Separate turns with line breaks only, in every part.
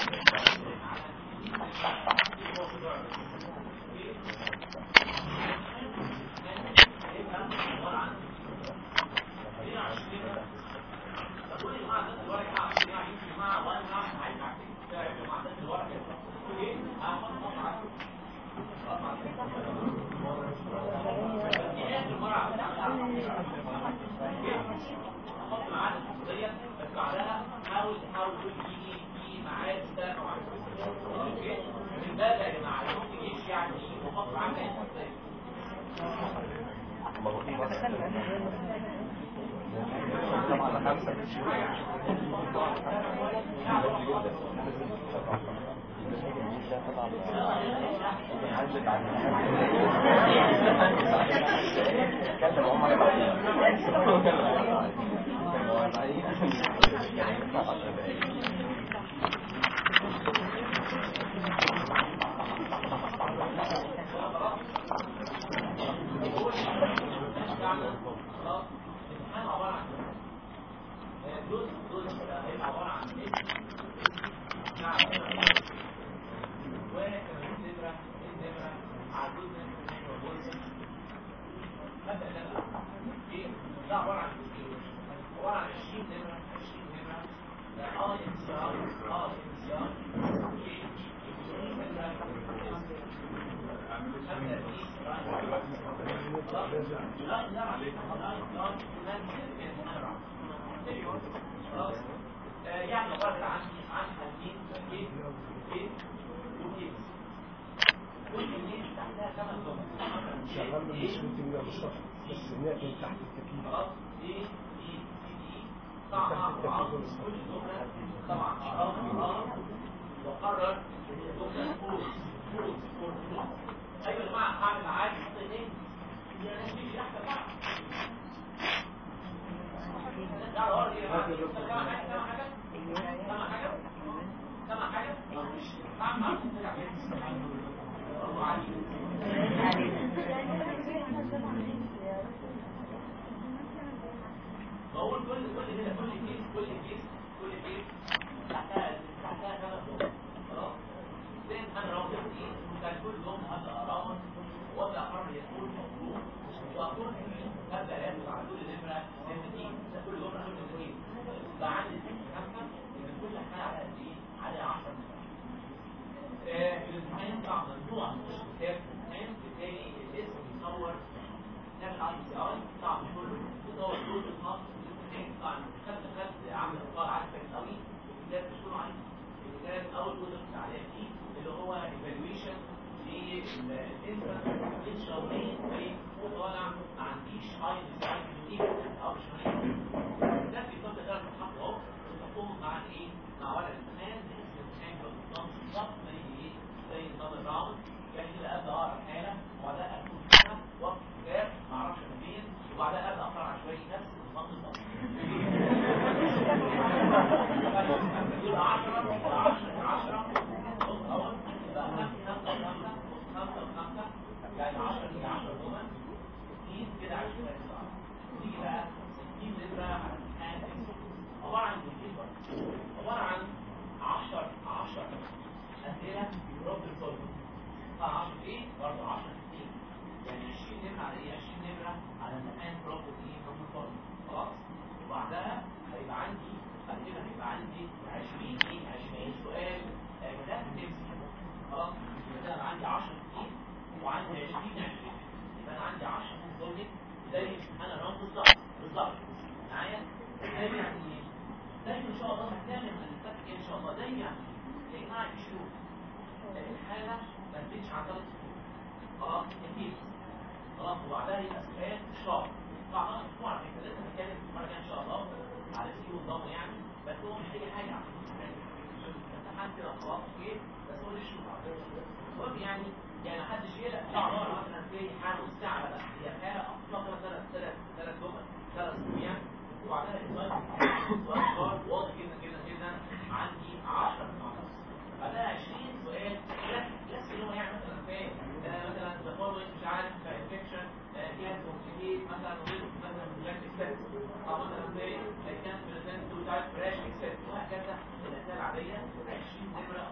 يعني عبارة عن عن حالتين كيس كيس وكيس كل كيس تحتها ثمان ضغط
شغال من السويتنج ده بالظبط بس نقل تحت التكييف
خلاص دي دي دي دي طبعا كل جملة طبعا أراد أراد وقرر جملة فوز فوز فوز فوز أيوة يا جماعة هعمل عادي حط ايدين يعني مش أحسن بقى ده الأرض يا جماعة سمع حاجة سمع حاجة سمع حاجة سمع حاجة عم برافو عليك بقول كل كل كده كل كيس كل كيس كل كيس تحتها تحتها ثلاث نقط خلاص زين انا راوند دي كان كل يوم هبدا اراوند وابدا اقرر يكون مطلوب واكون هبدا اخد على كل نمره سنتين كل يوم اخد سنتين بقى عندي ست خمسه ان كل حاجه على قد ايه؟ على 10 الامتحان يطلع ممنوع مش كتاب الامتحان بالتالي الاسم يصور نعمل اي سي اي طبعا مش كله يصور دول الخاص بالامتحان طبعا خدت خدت عامل اختار عارف كويس قوي الكتاب مش كله عارف الكتاب اول جزء في التعليق فيه اللي هو ايفالويشن للانفرنس الشهرين زي وطالع ما عنديش اي سايد كتير او مش مهم ده بيفضل درجه الحق اهو تقوم مع ايه؟ مع ورق الامتحان باسم الامتحان بالنظام بالظبط زي ايه؟ زي نظام الراوند يعني كده ابدا اقرا الحاله وبعدها اكتب فيها وقت كتاب ما اعرفش من فين وبعدها ابدا اقرا عشوائي نفس النظام بالظبط. دول 10 10 10 بص اول يبقى 5 5 5 5 يعني 10 دي 10 جمل 60 كده 20 تيجي بقى 60 لتر على الامتحان عباره عن كتير عباره عن 10 10 اسئله بروبلم سولفنج طبعا 10 ايه برضه 10 60 يعني 20 نمره على ايه 20 نمره على الامتحان بروبلم ايه بروبلم سولفنج خلاص وبعدها هيبقى عندي بعد كده هيبقى عندي 20 ايه 20 سؤال كتاب تمسك خلاص يبقى انا عندي 10 60 وعندي 20 20 يبقى انا عندي 10 سولفنج زي انا رام بالظبط بالظبط معايا زي يعني ايه دايما ان شاء الله هتعمل من الفتح ان شاء الله دايما يعني يا جماعه شوف الحاله ما تزيدش عن ثلاث سطور خلاص اكيد خلاص وبعدها يبقى سؤال شهر طبعا اسبوع على فكره لسه هنتكلم المره الجايه ان شاء الله على سي ونظامه يعني بس هو مش اي حاجه عشان امتحان كده خلاص اوكي بس هو ليش المهم يعني يعني محدش يقلق طبعا هو مثلا في حاله الساعه بقى هي حاله اطلق ثلاث ثلاث ثلاث جمل ثلاث اسابيع وبعدها السؤال سؤال واضح جدا جدا جدا عندي 10 نقط بعدها 20 سؤال بس اللي هو يعني مثلا في مثلا the following مش عارف infection فيها كومبليكيت مثلا مثلا بلاك اكسس او مثلا في كان بريزنت تو تايب براش اكسس وهكذا الاسئله العاديه 20 نمره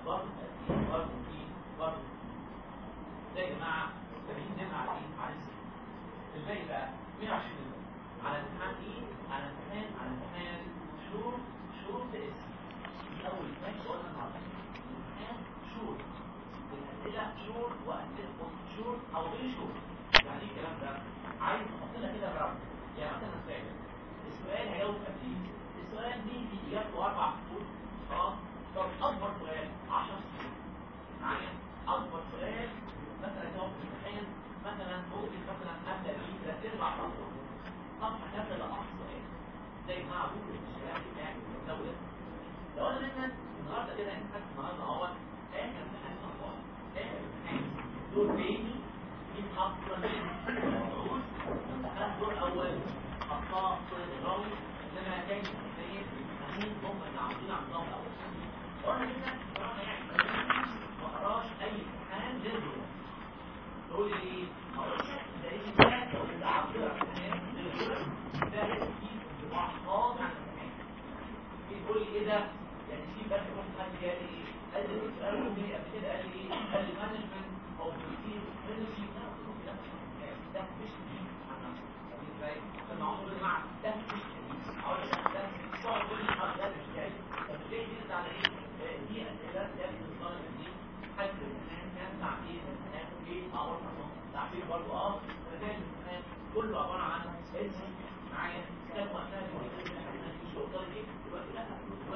120 على امتحان ايه على امتحان على امتحان شروط شروط اسم اول ماشي قلنا النهارده امتحان شروط الاسئله شروط واسئله شروط او غير شروط يعني ايه الكلام ده عايز احط لك كده جرام يعني مثلا سؤال السؤال هيجاوب قد ايه السؤال دي في اجابته اربع فصول خلاص طب اكبر سؤال 10 فصول معايا اكبر سؤال مثلا جواب الامتحان مثلا ممكن مثلا ابدا بيه ثلاث ارباع صفحه صفحه كامله لاقصى سؤال زي ما اقول الشباب بتاعي الدوله لو انا مثلا النهارده كده امتحان النهارده اهو اخر امتحان الاطفال اخر امتحان دور تاني في محافظه دروس امتحان دور اول خطاء طالب الراوي انما كان الاثنين الاثنين هم اللي عاملين على النظام الاول وانا كده بصراحه يعني ما قراش اي امتحان غير دول تقول لي اقول لك ده ايه ده لو انت عاوز تقرا امتحان غير دول ده لازم فيه انطباع خاص عن الامتحان تقول لي ايه ده يعني في بس واحد حد قال لي ايه قال لي السؤال اللي قبل كده قال لي ايه قال لي مانجمنت او تركيز انرجي ده مش جديد انا ازاي لما اقول يا جماعه ده مش جديد اقول لك ده تقعد تقول لي ده مش جديد طب ليه دي على ايه دي اسئله ده الطالب دي حد الامتحان كان تعبير الامتحان ايه اقول تعبير برضه اه نتائج الامتحان كله عباره عن اسم معايا كتاب وقتها مش طالب ايه دلوقتي لا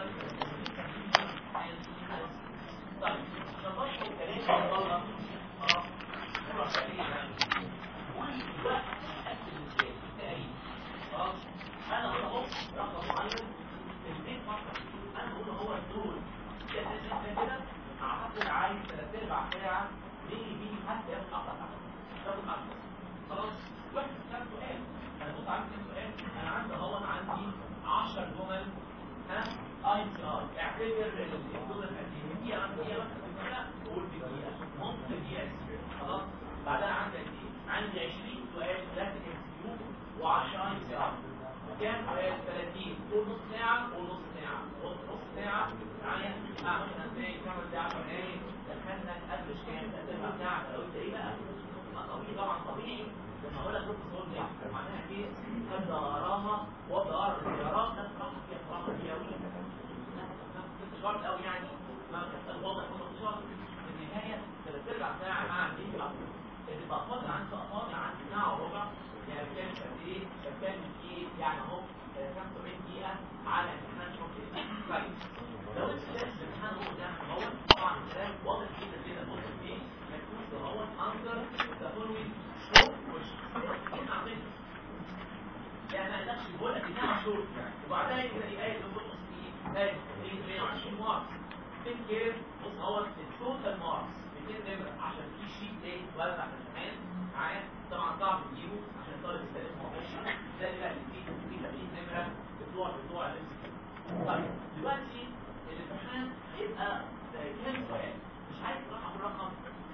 طيب نخش الكلام والله اه نروح تقريبا والوقت اكتب ازاي تقريبا خلاص انا اهو رقم معين البيت فقط انا بقول هو الدول كده كده اعتقد عايز ثلاث ارباع ساعه بيجي بيجي حتى ياخد اقل تاخد اكتر خلاص واحد كام سؤال انا بص عندي كام سؤال انا عندي اهو انا عندي 10 جمل ها اي سي ار اعتبر الجمله القديمه دي انا دقيقه مثلا قول دقيقه نص دقيقه خلاص بعدها عندك ايه عندي 20 سؤال 3 ام كيو و10 اي سي ار كام سؤال 30 قول نص ساعه ونص ساعه نص نص ساعه معايا اه مثلا زي خمس دقايق 10 دقايق دخلنا قبل كام تقريبا ساعه لو انت ايه بقى طبيعي طبعا طبيعي لما اقول لك نص صوت دي معناها ايه ابدا اقراها وابدا اقرا الاختيارات ده صراحه فيها صراحه فيها قوي انتشار قوي يعني ما كان واضح انه انتشار في النهايه ثلاث ارباع ساعه مع ايه اللي بقى فاضي عندي بقى فاضي عندي ساعه وربع يعني بتكلم قد ايه بتكلم في ايه يعني اهو 75 دقيقه على امتحان شرطي طيب لو انت شايف الامتحان هو ده هو طبعا الكلام واضح جدا جدا واضح ايه مكتوب هو اندر ذا فولوينج شورت كويشن يعني ما يقدرش يقول لك انها شورت وبعدها يبدا ايه بص ايه ايه ايه 20 مارك فين كير بص هو التوتال ماركس 200 نمره عشان في شيت ايه توزع في الامتحان معايا طبعا صعب تجيبه عشان الطالب يستلم هو ماشي ده اللي بقى في في 30 نمره بتوع بتوع الام طيب دلوقتي الامتحان هيبقى كام سؤال مش عايز رقم رقم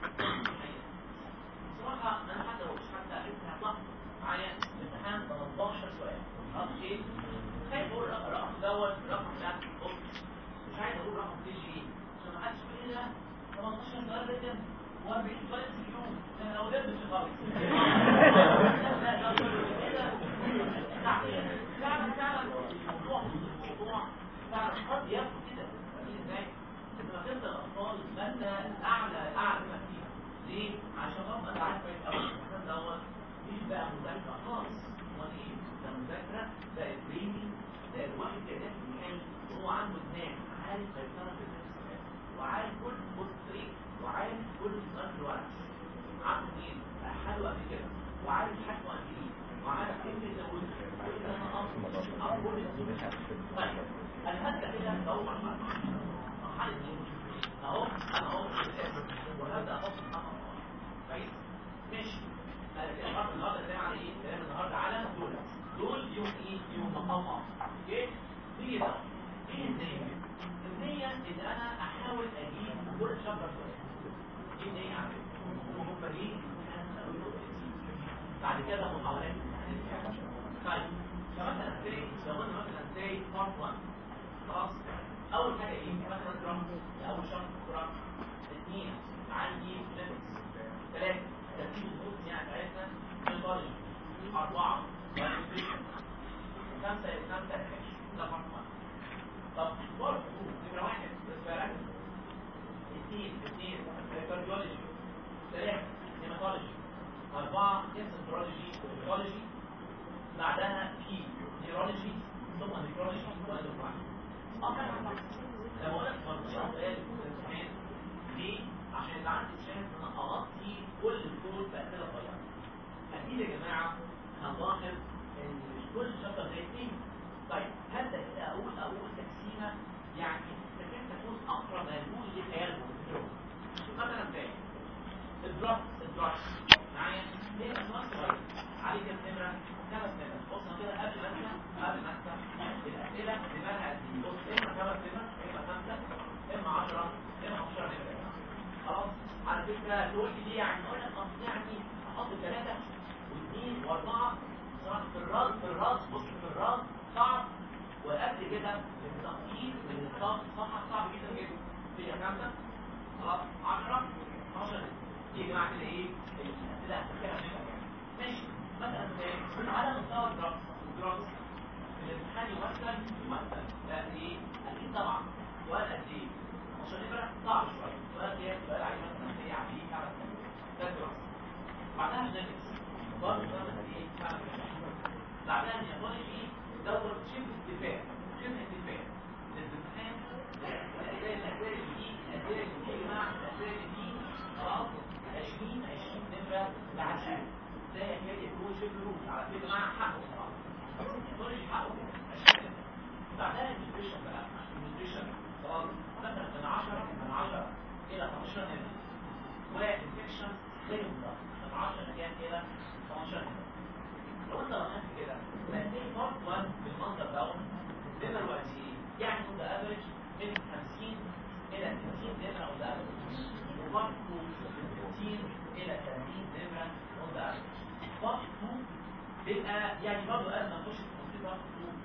بصراحة أنا حتى لو مش حتى أنت هتلاحظ معايا امتحان 18 سؤال خلاص إيه؟ خايف أقول الرقم دوت الرقم ده بص مش عايز أقول رقم تي جي عشان ما حدش يقول إيه ده 18 سؤال ريتم و40 سؤال في اليوم أنا لو قدرت مش خالص فعلا فعلا الموضوع الموضوع فعلا قد ياخد كده ازاي؟ لما تبدا الاطفال ماده اعلى اعلى ما فيها ليه؟ عشان ربنا انت عارف كويس قوي الامتحان دوت مش بقى مذاكره خالص امال ايه؟ ده مذاكره ده تريننج ده الواحد كده داخل الامتحان وهو عنده دماغ عارف سيطره في الناس وعارف كل بص طريق وعارف كل سؤال في الورق عنده مين؟ حاله قبل كده وعارف حاجه قد ايه وعارف ايه اللي يزود واذا انا اصلا اقول طيب انا هبدا كده اول مرحله مرحله ايه؟ اهو انا اهو وهبدا احط كويس ماشي النهارده النهارده كلام على ايه؟ كلام النهارده على دول دول يوم ايه؟ يوم مقام اوكي؟ دي ده ايه النية؟ النية ان انا احاول اجيب كل شابتر سؤال دي النية على فكرة هم ليه؟ بعد كده محاولات طيب فمثلا زي لو قلنا مثلا زي بارت 1 خلاص اول حاجه ايه مثلا جرام اول شرط جرام اثنين عندي ليميتس ثلاثه ترتيب النص يعني بتاعتنا ميثولوجي اربعه والنيوتريشن خمسة خمسة انفكشن ده رقم واحد طب برضه نمرة واحد ريسبيراتوري اثنين اثنين كارديولوجي ثلاثة هيماتولوجي أربعة انسنترولوجي وبيولوجي بعدها في نيرولوجي ثم نيكرولوجي واندوكراين لما اقول لك 15 سؤال في الامتحان ليه؟ عشان يبقى عندي شانس ان انا اغطي كل الدول باسئله صغيره. اكيد يا جماعه هنلاحظ ان مش كل شابتر زي التاني. طيب هبدا كده اقول اقول تقسيمه يعني تكاد تكون اقرب ما يكون لخيالهم مثلا زي الدراكس الدراكس معايا ليه اسماء صغيره عليه كام نمره خمس نمر بص كده قبل ما انسى قبل ما انسى الاسئله دماغها قد ايه بص اما خمس نمر اما خمسه اما 10 اما 15 نمره خلاص على فكره تقول لي ليه يعني اقول لك اصل يعني احط ثلاثه واثنين واربعه صراحه في الراس في الراس بص في الراس صعب وقبل كده التخطيط من الصف صح صعب جدا جدا هي خمسه خلاص 10 12 دي يا جماعه كده ايه الاسئله هتفكرها منها ماشي مثلا على مستوى الدراسه الدراسه الامتحان يمثل يمثل لا ايه اكيد طبعا سؤال قد ايه عشان نبقى صعب شويه سؤال ايه سؤال عايز مثلا ايه عشان خمس ده دراسه بعدها جينكس برضه مثلا ايه خمس بعدها نيوتولوجي دوره شبه استفاء شبه استفاء الامتحان زي الاسئله دي الاسئله دي يا جماعه الاسئله دي خلاص 20 20 نمره لعشان ده يكاد يكون شبه روح على فكره معاه حقه طبعا يقولش حقه عشان بعدها النيوتريشن بقى النيوتريشن خلاص مثلا من 10 من 10 الى 15 نمره والانفكشن غير مضاد من 10 كان الى 15 نمره لو انت لاحظت كده هتلاقي بارت 1 بالمنظر دوت نمره دلوقتي ايه؟ يعني اون ذا افريج من 50 الى 60 نمره اون ذا افريج وبارت 2 من 60 الى 30 نمره اون ذا افريج بارت 2 بيبقى يعني برضه قبل ما نخش في تفاصيل بارت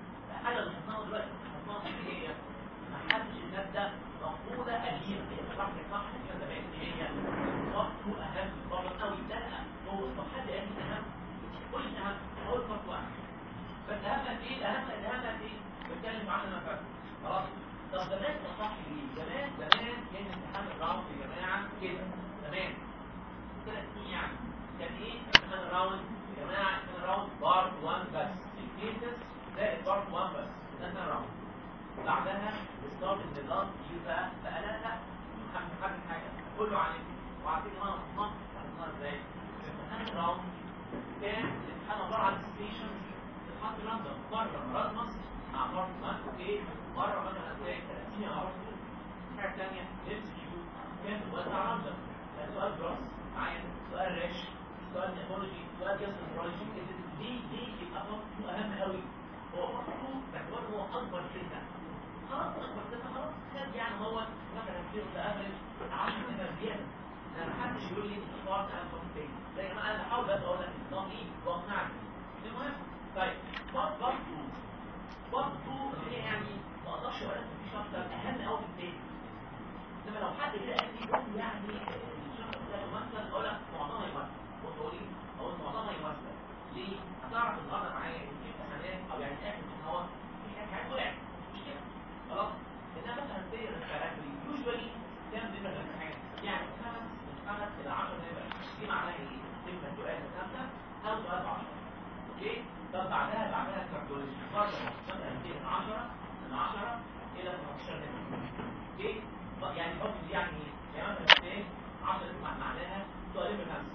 2 حاجه اللي حطيناها دلوقتي حطيناها في ايه هي؟ ما حدش الماده مقوله قديمه هي صح صح كده زمان هي بارت 2 اهم بارت قوي ده هو طب حد قال لي اهم قول لي اهم اول بارت 1 بس اهم قد ايه الاهم الاهم قد ايه بتكلم عنها انا فاهم خلاص طب زمان ده صح ليه زمان زمان كان امتحان الراوند يا جماعه كده زمان ثلاث سنين يعني كان ايه امتحان الراوند يا جماعه امتحان الراوند بارت 1 بس الكيسز زائد بارت 1 بس ده امتحان الراوند بعدها ستارت النظام يبقى بقى لا لا حاجه حاجه كله عليك وعارفين ما نص نص ازاي امتحان الراوند كان الامتحان عباره عن ستيشن تتحط راندوم مره مرات مصر مع بارت 1 اوكي مره مثلا هتلاقي 30 على بارت 2 حاجه ثانيه ام سي كيو كان بتوزع راندوم سؤال جراس معايا سؤال ريش سؤال نيمولوجي سؤال جاسترولوجي ليه ليه يبقى بارت 2 اهم قوي هو بارت 2 باعتبار هو اكبر سنه خلاص اكبر سنه خلاص خد يعني هو مثلا كيلو ده افريج 10 سنه زياده ما حدش يقول لي بارت اهم بارت تاني زي ما انا بحاول بس اقول لك النظام ايه واقنعني المهم طيب بارت بارت 2 بارت 2 اللي هي يعني ما اقدرش اقول لك في شابتر اهم قوي في التاني انما لو حد كده قال لي قول يعني الشابتر ده يمثل اقول لك معظمها يمثل وتقول لي اقول معظمها يمثل ليه؟ هتعرف النهارده معايا ان في امتحانات او يعني اخر ان هو في حاجات طلعت مش كده خلاص انما مثلا زي الريسبيراتوري يوجوالي كام نمره في الامتحان يعني خمس من خمس الى 10 نمره دي معناها ايه؟ نمره سؤال خمسه او سؤال 10 اوكي؟ طب بعدها بعدها الكارديولوجي برضه مثلا من 10 من 10 الى 15 نمره اوكي؟ يعني حط دي يعني ايه؟ يعني مثلا ايه 10 معناها سؤالين بخمسه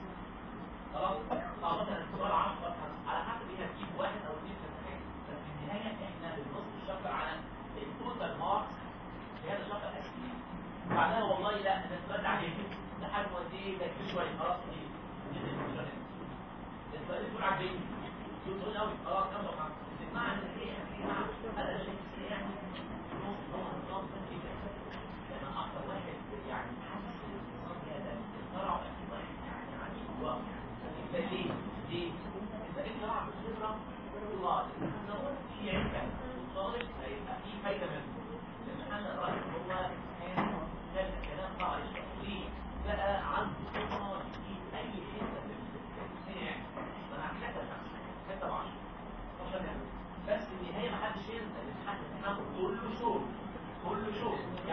خلاص او مثلا سؤال 10 على حسب ايه هتجيب واحد او اثنين في الامتحان بس في النهايه احنا بنبص الشابتر على التوتال ماركس في هذا الشابتر اساسي بعدها والله لا ده سؤال عليه ده حجم قد ايه ده كبير شويه خلاص دي السؤال يكون عاجبني يقول قوي خلاص كم وخمسه مع ان ايه هذا شيء يعني نص نص نص لما اكثر واحد يعني حاسس النظام هذا اخترع اكيد واحد يعني عجيب الله يعني ليه؟ ليه؟ انت اخترع بالخبره الله نقول في عده والطالب هيبقى في فايده منه لان انا رايي هو كان كان كلام صعب ليه؟ بقى عنده قدره يجيب اي حته في السنه ما انا حته حته 10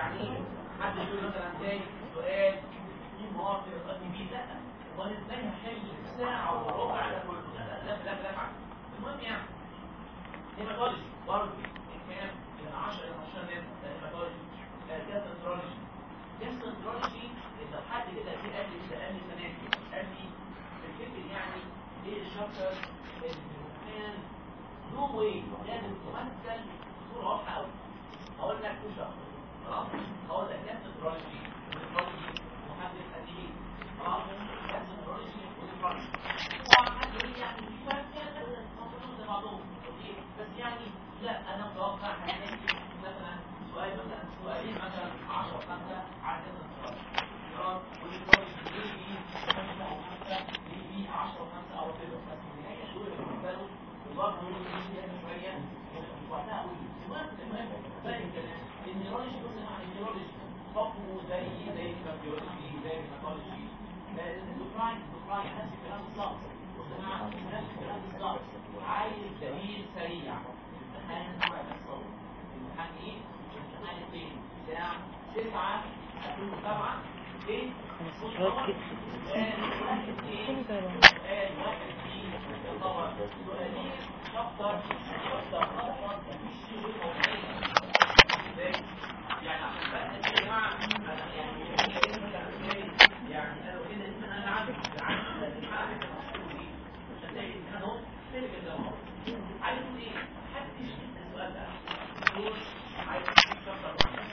يعني حد يقول مثلا تاني سؤال في مواقف قد بيه لا امال ازاي هحل ساعه وربع ده كله لا لا لا لا المهم يعني هيماتولوجي برضه كام من 10 الى 15 نمره ده هيماتولوجي جاسترولوجي جاسترولوجي لو حد كده جه قال لي كده قال لي السنه دي قال لي الفكر يعني ايه الشابتر اللي كان نو واي لازم تمثل صوره واضحه قوي هقول لك تو شابتر خلاص هقول لك جاسترولوجي ونفرولوجي محدد قديم خلاص جاسترولوجي ونفرولوجي طبعا حد يقول لي يعني في فرق كده زي بعضهم اوكي بس يعني لا انا متوقع هنلاقي مثلا سؤال مثلا سؤالين مثلا 10 5 على كذا سؤال والإدارة يجي 5 أو 5 يجي 10 5 أو كده بس في النهاية شغل بالنسبة له وبرضه يجي شوية وقتها أقول المهم المهم باقي الكلام النيورولوجي بص مع النيورولوجي حكمه زي زي الكارديولوجي زي الميثولوجي الاندوكراين الاندوكراين نفس الكلام بالظبط بص يا جماعة نفس الكلام بالظبط عايز دليل سريع امتحان نوع الصوت امتحان ايه؟ امتحان اثنين الساعة 9 2007 ايه؟ سؤال واحد ايه؟ سؤال واحد ايه؟ يعتبر سؤالين شابتر شابتر اصلا مفيش فيه موضوعين ازاي؟ يعني عشان بقى يا جماعة انا يعني يعني قالوا كده ان انا عندي عندي الامتحان عشان تلاقي الامتحان اهو سلك الجواب عايز ايه؟ محدش يسال السؤال ده دول عايز شابتر واحد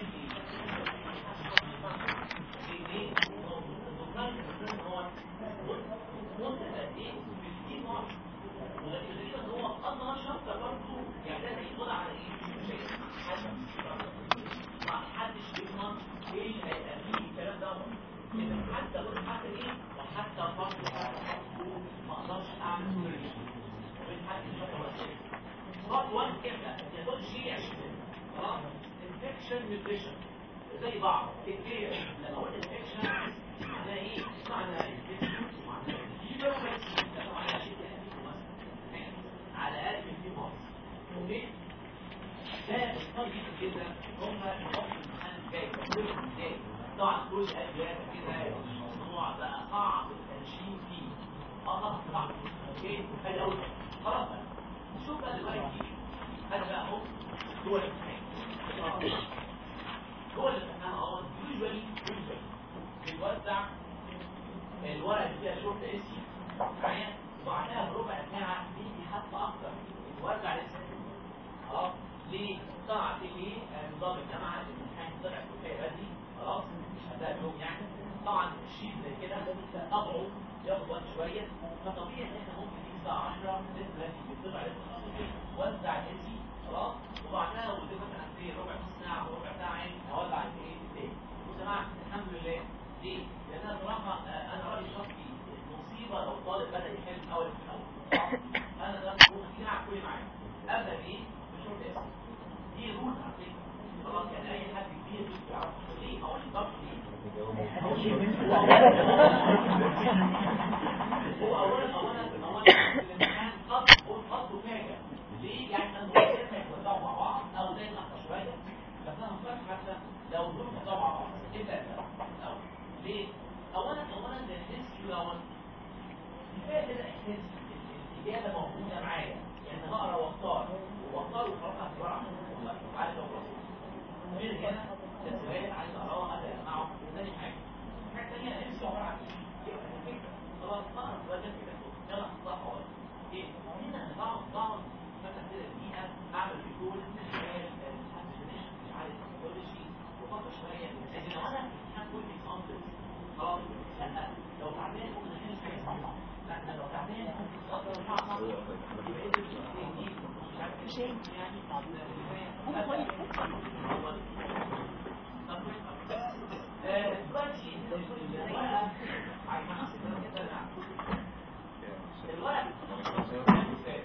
nutrition زي بعض كتير لما اقول انفكشن معناه ايه؟ معنى على الاقل في مصر اوكي؟ ده الطريق كده هم الوقت الامتحان الجاي كلهم ازاي؟ طبعا كل الادويه كده الموضوع بقى صعب التنشين فيه اه صعب اوكي؟ هذا اول خلاص شوف بقى دلوقتي هذا بقى اهو هو الامتحان هو اللي احنا اهو يوجوالي يوجوالي بنوزع الورقه اللي فيها شورت اسي معايا وبعدها بربع ساعه بيجي حتى اكتر يتوزع للسنه خلاص ليه؟ طلع في ليه نظام الجامعه الامتحان طلع كفايه بدري خلاص مش هتلاقي يوم يعني طبعا الشيء زي كده طبعه ياخد وقت شويه فطبيعي ان احنا ممكن نيجي الساعه 10 لسه طلع لسه وزع الاسي خلاص وبعدها ودي مثلا في ربع ساعه وربع ساعه يعني هولع الايه تاني وسمعت الحمد لله ليه؟ لان انا صراحه انا رايي الشخصي مصيبه لو طالب بدا يحل من اول في الاول انا ده ممكن اعمل كل معايا ابدا ايه؟ بشرط اسم دي رول على فكره خلاص يعني اي حد كبير يعرف ليه؟ اقول لك ليه؟ هو اولا اولا اولا الامتحان خط خط وفاجئ ليه؟ يعني انا ممكن يتوزعوا مع بعض او زي ما شويه بس انا مفكر حتى لو دول يتوزعوا مع بعض ايه ده؟ ليه؟ اولا اولا ده الهيستوري الاول كفايه كده احساس الاجابه موجوده معايا يعني هقرا واختار واختار وخلاص هختار عشان عايز اقرا غير هنا ده سؤال عايز اقراه عايز اسمعه ثاني حاجه حاجه ثانيه انا نفسي عباره عن ايه؟ خلاص اقرا السؤال ده كده يلا صح ولا ايه؟ هنا ضعف ضعف مثلا كده دقيقه اعمل ريكول سؤال مش عارف سيكولوجي وفتره شويه لكن لو انا هقول اكزامبل خلاص لا لو تعبان ممكن احل حاجه صعبه لا لو تعبان ممكن اقدر صعبه يبقى ايه دي مش عارف ايه يعني هو كويس دلوقتي الورقه الورقه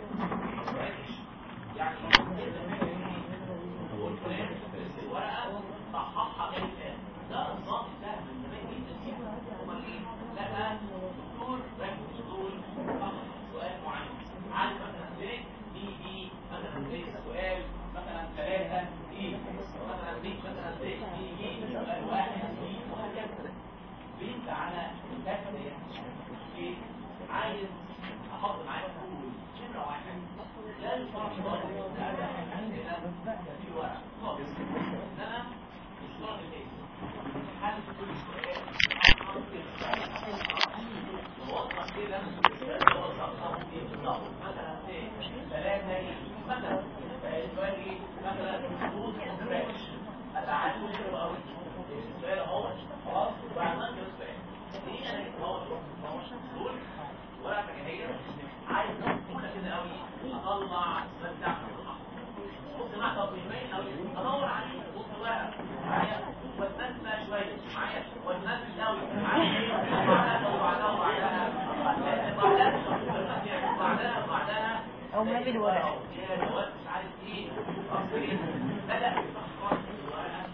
يعني الورقه صححها غير الان ده النظام ده من زمان جدا امال ايه؟ لا دكتور ركز دول سؤال معين عارف مثلا ليه دي دي مثلا ليه سؤال مثلا ثلاثه ايه مثلا ولا فكاهيه عايز تقول كده قوي اطلع بتاع بص مع تقييمين او ادور عليه بص بقى معايا واتنفس شويه معايا واتنفس قوي معايا وبعدها وبعدها وبعدها بعدها بعدها بعدها
او ما بالورق
يا دوات مش عارف ايه أصل إيه؟ بدأ يفكر في الورقة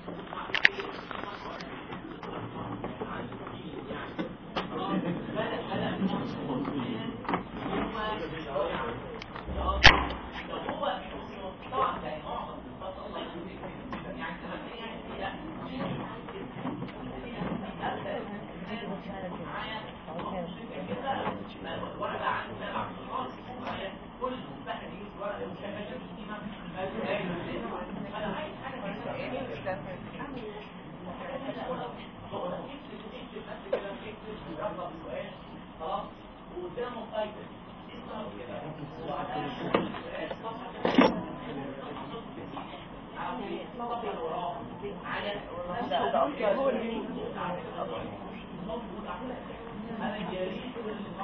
كل مستحيل يجيب ورقه مش هيفشل انا عايز حاجه خلاص وقدامه ايتم انا جريت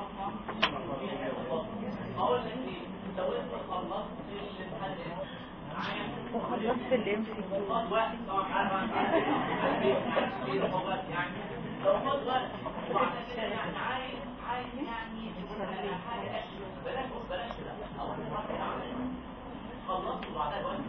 اقول لك ايه لو انت خلصت الامتحان معايا
وخلصت الام سي
خد وقت طبعا عارف يعني لو خد وقت وبعد كده يعني عايز عايز يعني حاجه اشبه بلاش بص بلاش كده او خلصت وبعدها وقت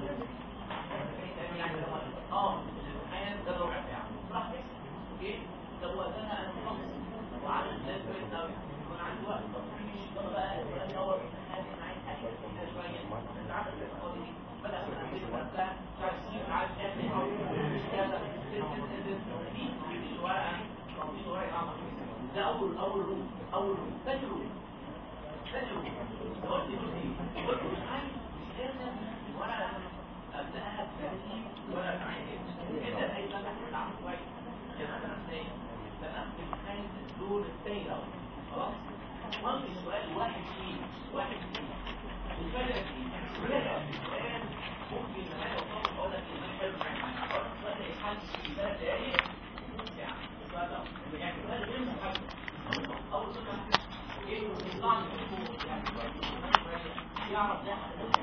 يعني اه الامتحان ده ربع ساعه براحتك اوكي طب وقتها انا مخلص وعامل زي كويس قوي يكون عندي وقت طب مش طب بقى ادور في الامتحان انا عايز حاجه كده شويه انت عارف الفاضي دي بدأ من عندي وقتها مش عارف ايه عارف ايه مش كذا دي دي الورقه دي الورقه ده اول اول روم اول روم ثاني روم ثاني روم قلت له قلت له مش عايز مش لازم الورقه ابداها بترتيب ولا تعيين كده اي فتح بتاع كويس يعني مثلا ازاي تمام الامتحان الدور الثاني الاول خلاص ممكن سؤال واحد فيه واحد فيه الفرق فيه السؤال ممكن لما انا اوصل اقول لك ان حلو اقول لك السؤال ده يتحل في ثلاث دقايق يعني السؤال ده يعني سؤال غير محدد اول سؤال ايه يطلع لي يعني يعرف ده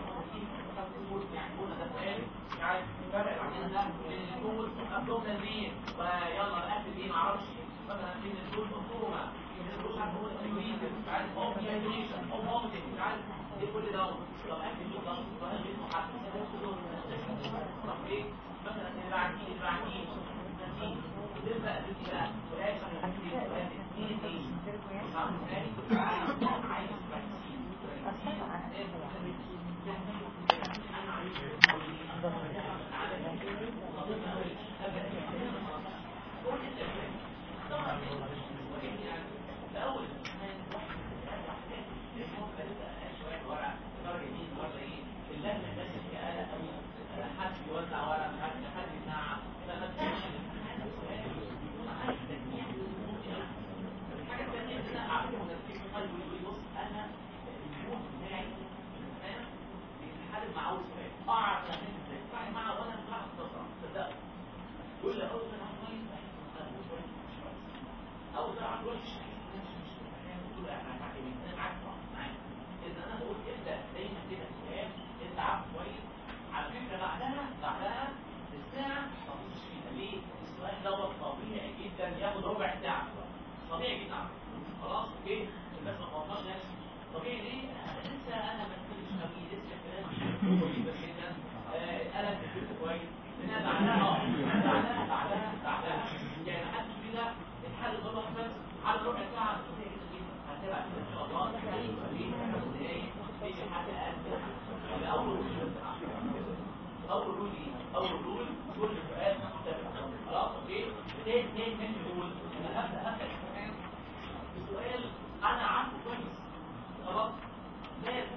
يعني قلنا ده سؤال يعني فرق بعدين ده بين الجول ابدومينال مين ويلا الاكل دي معرفش مثلا بين الجول والكوما بين الجول هو التمرين مش عارف او ديهايدريشن او فوميتنج مش عارف ايه كل ده طب اكل دي ده سؤال غير محدد طب ايه مثلا اللي بعديه اللي بعديه تبدا تدي بقى سؤال سؤال اثنين ايه فاهم ازاي عايز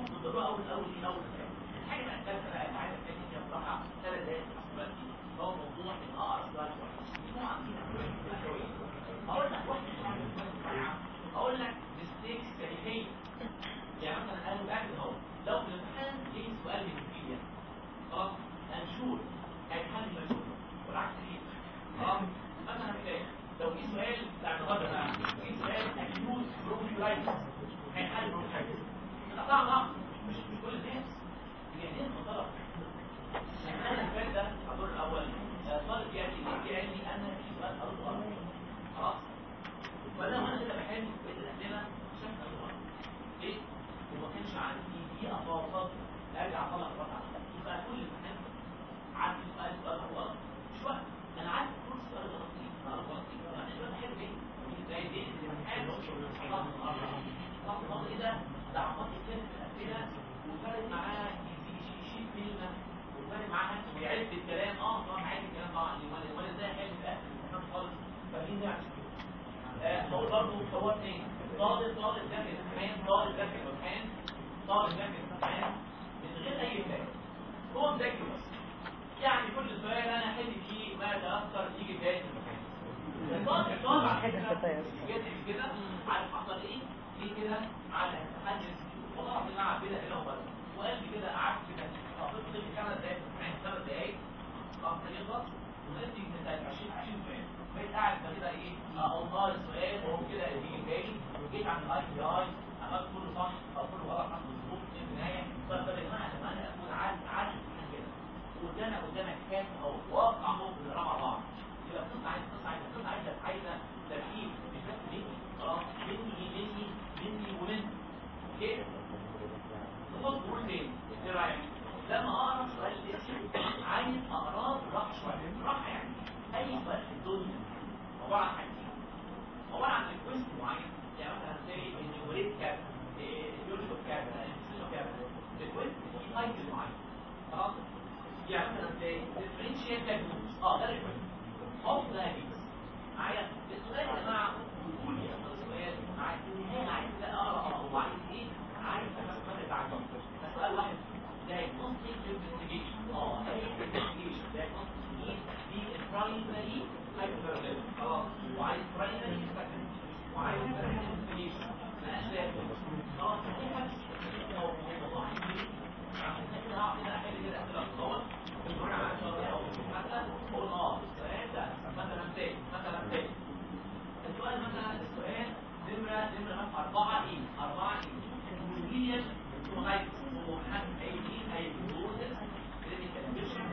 الحاجه الثالثه بقى عايز اتكلم فيها بصراحه ثلاث دقائق دلوقتي هو موضوع بقول برضه هو اثنين طالب طالب داخل الامتحان طالب داخل الامتحان طالب داخل الامتحان من غير اي فهم هو مذاكر بس يعني كل سؤال انا احل فيه ما يتاثر يجي بدايه الامتحان الطالب الطالب على فكره جد كده عارف حصل ايه ليه كده على امتحان والله العظيم انا عبينا هنا وبس وقال لي كده قعدت كده قضيت لي خمس دقايق امتحان خمس دقايق خلاص يخلص وقلت لي انت 20 20 سؤال بقيت قاعد كده ايه اقول السؤال وهو كده يجي بالي جيت عند الاي بي اي عملت كله صح او كله غلط حط مظبوط في النهايه طب يا جماعه لما انا اكون عارف عارف كده وقدامك قدامك كام او واقع اهو بنقرا مع بعض يبقى القصه عايزه قصه عايزه قصه عايزه عايزه تركيز مش بس مني خلاص مني مني مني ومني اوكي نقول نقول تاني ايه رايك لما اقرا سؤال الاسم عايز اقراه براحه شويه براحه يعني اي سؤال في الدنيا عباره عن حاجتين عباره عن ريكوست معين يعني مثلا زي النيوريت كاب اليوجيكال كاب الانسيشن كاب ريكوست في تايتل معين خلاص يعني مثلا زي ديفرنشيال دايجنوز اه ده ريكوست حط ده هجيب معايا السؤال يا جماعه قول لي السؤال عايز ايه عايز لا اقرا هو عايز ايه عايز افهم بعدين سؤال واحد diagnostic investigation اه investigation diagnostic دي primary hypertension خلاص وعايز primary second وعايز second investigation الاشياء خلاص دي حاجه او موضوع عشان كده هقعد كده احل كده اسئله اتصور بنقول على شغله مثلا اقول اه السؤال ده مثلا تاني مثلا تاني السؤال مثلا السؤال نمره نمره أربعة ايه أربعة ايه ويليام وهاي وحد ايدين هيدوز كلينيكال بيشن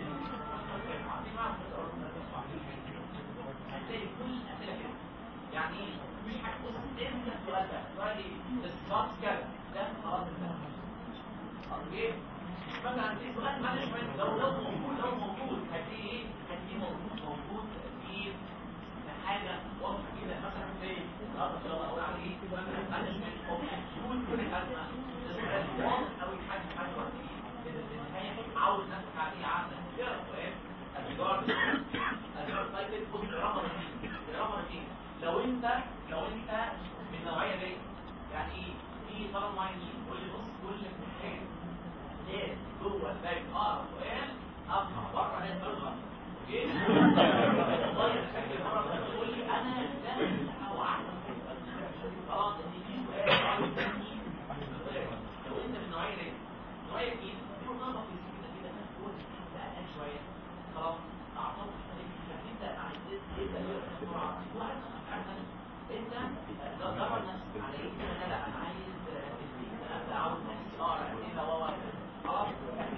هتلاقي كل الاسئله كده يعني مش حاجه بص انت السؤال ده السؤال ايه السؤال كده ده خلاص اوكي مثلا في سؤال مانجمنت لو لو موجود لو موجود هتلاقي ايه هتلاقيه موجود موجود في حاجه واضحه كده مثلا زي النهارده ان شاء الله اقول عليه مثلا مانجمنت اوف اكيوت كريتيكال السؤال واضح قوي حاجه حاجه في النهايه عاوز نفسك على ايه عاوز تقرا السؤال الريجارد الريجارد سايكل خد رقم اثنين رقم اثنين لو انت لو انت من النوعيه دي يعني ايه في طلب معينين كل بص كل امتحان لازم جوه الباب اقرا سؤال اطلع بره ده ترجع اوكي والله انا فاكر مره بتقول لي انا لازم او احسن خلاص ان في سؤال عاوز تنمي لو انت من النوعيه دي النوعيه دي في نظره في كده كده تكون زهقان شويه خلاص اعصاب انت عايز تبدا بسرعه وعايز انت دور نفسك على ايه انا لا انا عايز ابدا عاوز نفسي اقرا اسئله و خلاص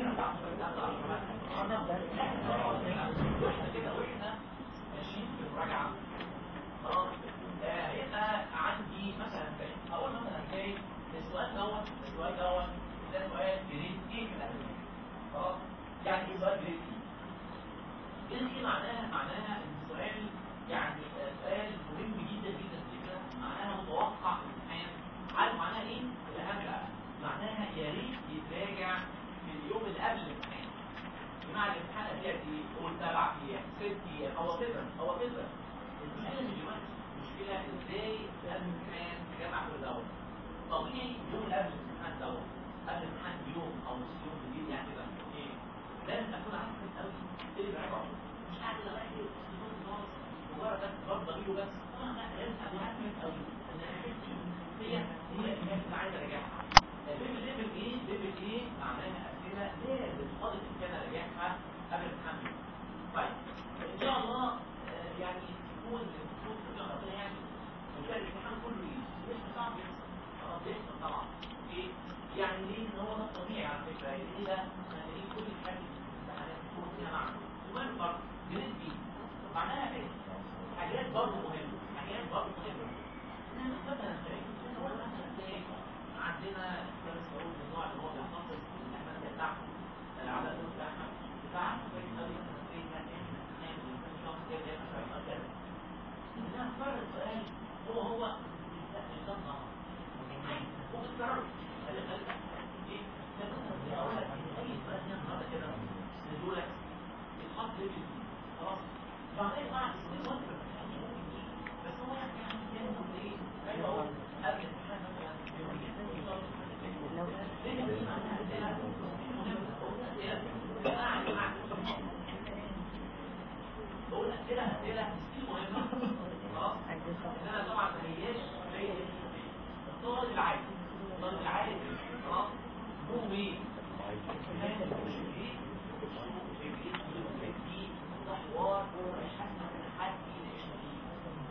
واحنا كده واحنا ماشيين في المراجعه خلاص هيبقى عندي مثلا اقول مثلا زي السؤال دوت السؤال دوت ده سؤال جريد ايه في الاسئله خلاص يعني ايه سؤال جريد ايه جريد ايه معناها معناها ان السؤال يعني سؤال مهم جدا جدا جدا معناها متوقع في الامتحان عارف معناها ايه الاهم بقى معناها يا ريت يتراجع في اليوم اللي قبل الامتحان بمعنى الامتحان قد ايه قول سبع ايام ست ايام هو كده هو كده المشكله مش دلوقتي المشكله ازاي قبل الامتحان تجمع كل دوت طبيعي اليوم اللي قبل الامتحان دوت قبل الامتحان بيوم او نص يوم بالليل يعني كده ايه لازم اكون عارف كويس قوي ايه اللي براجعه مش قاعد كده رايح مجرد بس برضه ضميره بس لا لازم اكون عارف كويس قوي ان الحاجات دي هي هي الحاجات اللي عايز اراجعها ليفل ليفل ايه ليفل ايه معناها اسئله لازم قدر الامكان اراجعها قبل الامتحان طيب ان شاء الله يعني يكون المفروض كده ربنا يعني وكان الامتحان كله ايه مش صعب خلاص بيحصل طبعا ايه يعني ليه ان هو ده الطبيعي على فكره ليه ده يعني كل حاجه في الامتحانات تكون فيها معنى المهم برضه جريد بي معناها ايه حاجات برضه مهمه حاجات برضه مهمه مثلا زي مثلا زي عندنا كان سعود من النوع اللي هو بيخصص الاحمال بتاعته على اساس الاحمد بتاع كويس قوي مثلا زي ما احنا نعمل نظام كده مثلا كده انها اختار السؤال هو هو نظام نهار وبتكرر خلي بالك ايه مثلا اقول لك اي سؤال هنا النهارده كده نقول يتحط ليفل خلاص بعدين بعد سنين وانت بس هو يعني يعني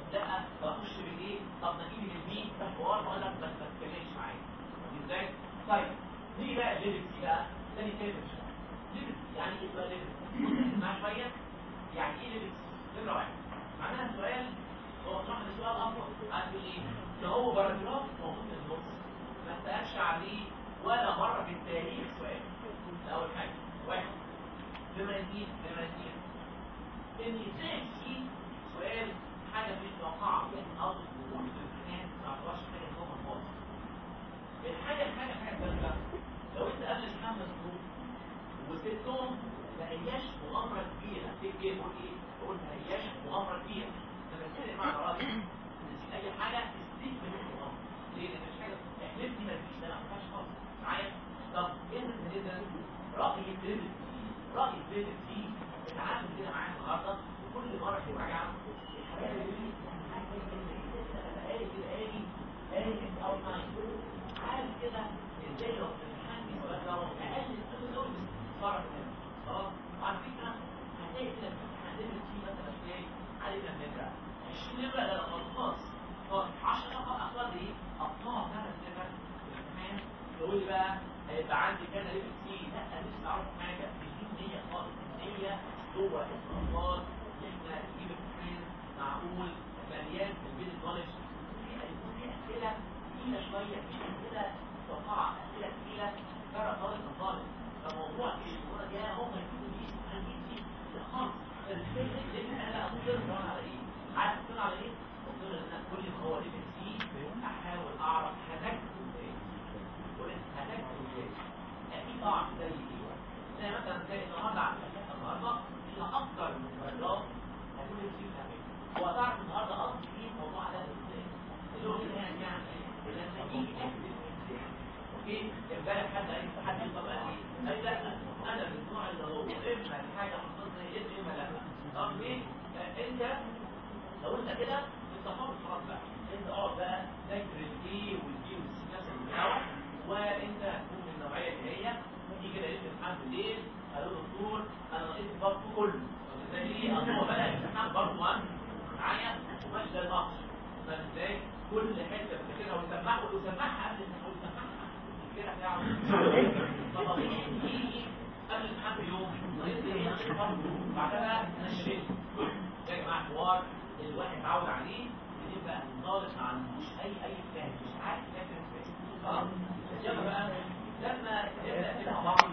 لا بخش بالايه طب نجيب البي حوار واقول لك بس ما تتكلمش معايا ازاي طيب نيجي بقى الليبسي بقى تاني كلمه ليبسي يعني ايه بقى ليبسي مع شويه يعني ايه ليبسي نمره واحد معناها السؤال هو طرح السؤال افضل عنده ايه ده هو باراجراف موجود في النص ما سالش عليه ولا مره في التاريخ سؤال ده اول حاجه واحد بما يزيد بما يزيد ان يتسال فيه سؤال حاجه مش متوقعه من ارض الوجود في الامتحان ما اعتبرش حاجه نوع خالص الحاجه الحاجه حاجه ثالثه لو انت قبل الامتحان مظبوط وسبتهم ما هياش مغامره كبيره تكتب تقول ايه؟ تقول ما هياش مغامره كبيره لما تتكلم مع راجل نسيت اي حاجه تستيك من المغامره ليه؟ لان مش حاجه احلفني ما فيش ده لا ما فيهاش خالص معايا؟ طب اذا اذا راي الدرس راي الدرس دي اتعامل كده معايا النهارده وكل مره في مراجعه الحاجات اللي دي قالي كده قالي قالي انت اوت لاين عارف كده ازاي لو في الامتحان في سؤال ده اقل من دول فرق منه خلاص وعلى فكره هتلاقي كده في الامتحان درس فيه مثلا ازاي علي كام نمره 20 نمره ده خلاص خلاص 10 نقط اختار ايه؟ اقطاع ثلاث نمر في الامتحان تقول لي بقى هيبقى عندي كذا ليفل سي لا لسه اعرف حاجه مش دي النيه خالص النيه جوه اسم الله ان احنا نجيب امتحان معقول مليان بالبيزنس نولج هيكون في اسئله تقيله شويه مش اسئله متوقعه اسئله تقيله ترى طالب الطالب فموضوع الكوره ده هم يكونوا دي هنجيب دي لا خالص لان انا لا اقدر على ايه؟ عارف اقدر على ايه؟ اقدر ان انا كل ما هو ليفل سي احاول اعرف هنكتب ازاي هتكتب ازاي اكيد طبعا زي ايه زي مثلا زي النهارده على الاساس النهارده فيها اكتر من باراجراف هتقول لي فيه فاهم هو تعرف النهارده قصدي ايه الموضوع ده ازاي اللي هو كده يعني يعني لما يجي اكتب ازاي اوكي امبارح حد قال لي حد طب قال لي قال لا انا من النوع اللي هو اما الحاجه حفظها ايه اما لا طب ليه انت لو انت كده انت حر خلاص بقى انت اقعد بقى ذاكر الايه والبي والسي نفس البتاع وانت تكون من النوعيه اللي هي تيجي كده ليله الامتحان بالليل قالوا له دكتور انا نقيت الضغط كله طب ازاي ايه اصل هو بدا الامتحان برضه 1 معايا وماشي زي القطر فاهم ازاي كل حته بتذاكرها وتسمعها وتسمعها قبل الامتحان وتسمعها كده بتاعه فطبيعي يجي قبل الامتحان بيوم نقيت ايه نقيت برضه بعدها نشرت يا جماعه حوار الواحد اتعود عليه بنبقى خالص ما عندوش اي اي فهم مش عارف يذاكر ازاي خلاص يلا بقى لما نبدا كده مع بعض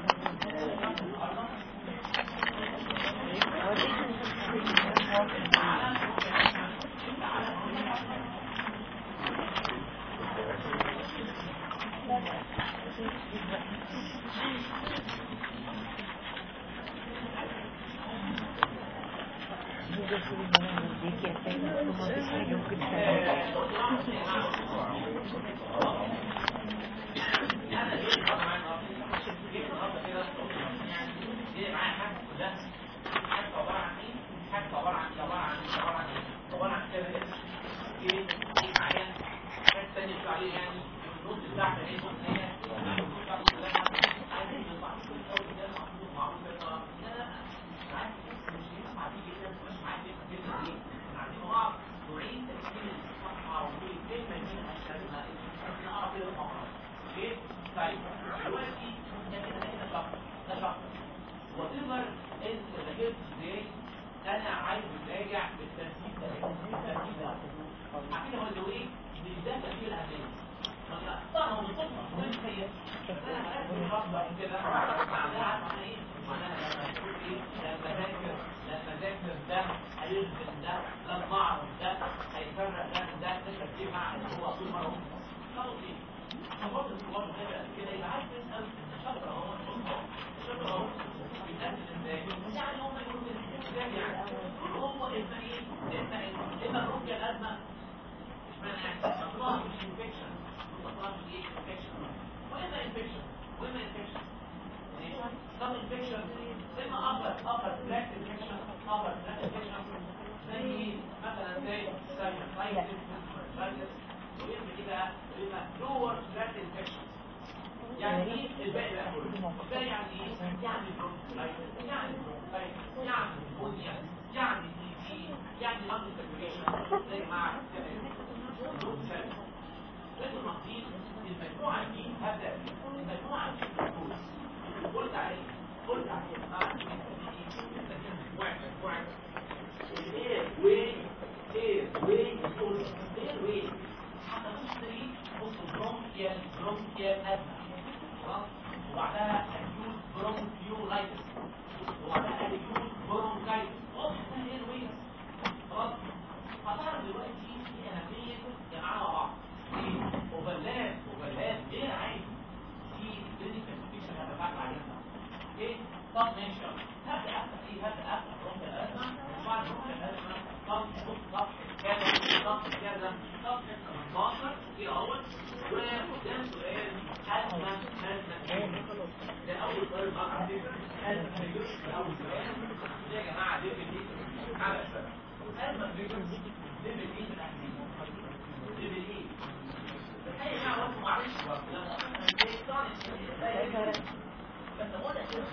انا ليه طبعا جيت النهارده كده يعني جاي معايا حاجه كلها حاجه عباره عن ايه؟ حاجه عباره عن ايه؟ عباره عن ايه؟ عباره عن ايه؟ عباره عن كذا اسم ايه؟ ايه معايا؟ حاجه ثانيه بتقول عليه يعني النص بتاعها ايه؟ النص هي النص بتاعها كلها عايز يطلع كل اول ده محطوط معروف لا لا عايز مش ينفع دي جدا مش عارف الكلمه دي احنا عايزين بعض نعيد تشكيل الصفحه وكل كلمه منها اشكالها ايه؟ نعرف كده المقام اوكي؟ طيب دلوقتي احنا هنا شخص ده شخص وتقدر انت ذاكرت ازاي انا عايز اراجع بالترتيب ده بالترتيب ده عارفين هو اللي ايه مش ده ترتيب الاهميه طبعا هو بالصدفه مش متخيل انا عارف الخطه كده معناها عارف ايه معناها لما تقول ايه لما ذاكر لما ذاكر ده هيلزم ده لما اعرف ده هيفرق ده ده ترتيب مع اللي هو طول مره خلاص ايه حفظت الكبار هذا كده يبقى عايز تسال شاطر اهو شاطر اهو بيتقدم ازاي يعني هم يقولوا ازاي يعني هو اما ايه اما ايه اما الرقيه الازمه مش معنى يعني مطلوب مش انفكشن مطلوب مش ايه انفكشن واما انفكشن واما انفكشن طب انفكشن اما ابر ابر بلاك انفكشن ابر بلاك انفكشن زي مثلا زي ساينوسايتس ويعمل ايه بقى؟ يبقى لور بلاك انفكشن يعني ايه الباقي بقى كله؟ ده يعني ايه؟ يعني bronchitis، يعني bronchitis، يعني pneumonia يعني تي بي يعني lung inflammation ده يا جماعه دول شكل انتوا ملاحظين المجموعه دي هبدا المجموعه دي الفلوس قلت عليه قلت عليه اه مجموعه مجموعه الايه واي ايه واي ايه واي حتى نشتري بص برونكيال برونكيال ازمه خلاص وبعدها اكيوت برونكيولايتس وبعدها اكيوت برونكايتس واضح ان ايه الويس خلاص هتعرف دلوقتي في اهميه جماعه مع بعض في اوفرلاب اوفرلاب غير عادي في كلينيكال فيكشن هتفاعل عليها اوكي طب ماشي هبدا افتح ايه هبدا افتح برونكيال ازمه وبعد برونكيال ازمه طب بص صفحه كذا صفحه كذا صفحه 18 كده اهوت وقدام سؤال أزمة أزمة ده أول سؤال بقى على فكرة أزمة فيجرز ده أول سؤال ده يا جماعة ديفل دي على السؤال أزمة فيجرز ديفل إيه من أهلين ديفل إيه الحقيقة يا جماعة وانتم معلش برضه لما أصلا بس هو ده كده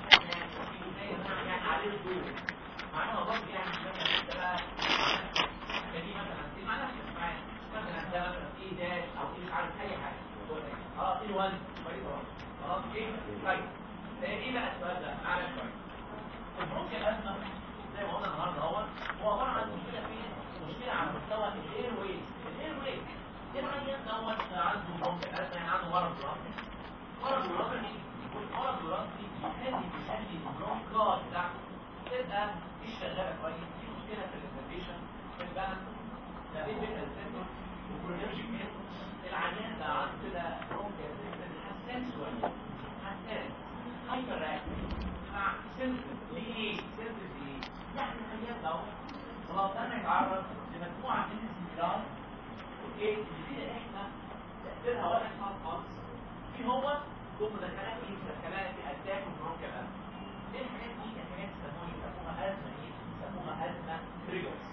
يعني عليه الدور معناها برضه يعني مثلا انت بقى دي مثلا دي معناها مش معايا مثلا ده مثلا ايه داش او ايه مش عارف اي حاجه اه ايه 1 خلاص ايه طيب ايه بقى السؤال ده اعلى شويه البروكيا الازمه زي ما قلنا النهارده اهو هو عباره عن مشكله فين مشكله على مستوى الاير واي الاير واي العيان دوت عنده بروكيا الازمه يعني عنده مرض وراثي مرض وراثي والمرض الوراثي يخلي يخلي البرونكات بتاعته تبقى مش شغاله كويس في مشكله في الانفلتريشن في البالانس ما بين بين السنتر والبرونيرجيك العيان ده عنده كده برونكيا حساس شويه حساس هايبر اكتيف مع سنسيتيف ليه سنسيتيف ليه يعني العيان ده خلاص انا يتعرض لمجموعه من السيميلار اوكي نبتدي احنا تاثيرها ولا يحصل خالص في هو ثم دخلات ايه دخلات اتاك البرونكيا ايه الحاجات دي حاجات يسموها يسموها ازمه ايه يسموها ازمه تريجرز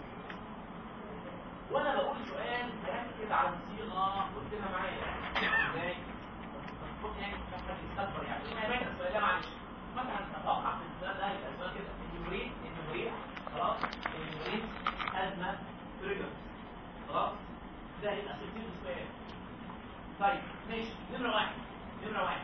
وانا بقول سؤال ركز على الصيغه قلتها معايا ازاي المفروض يعني مش حد يستكبر يعني ما يبين السؤال ده معلش مثلا اتوقع في السؤال ده هيبقى السؤال كده النيوريت النيوريت خلاص النيوريت ازمه تريجر خلاص ده هيبقى ترتيب السؤال طيب ماشي نمره واحد نمره واحد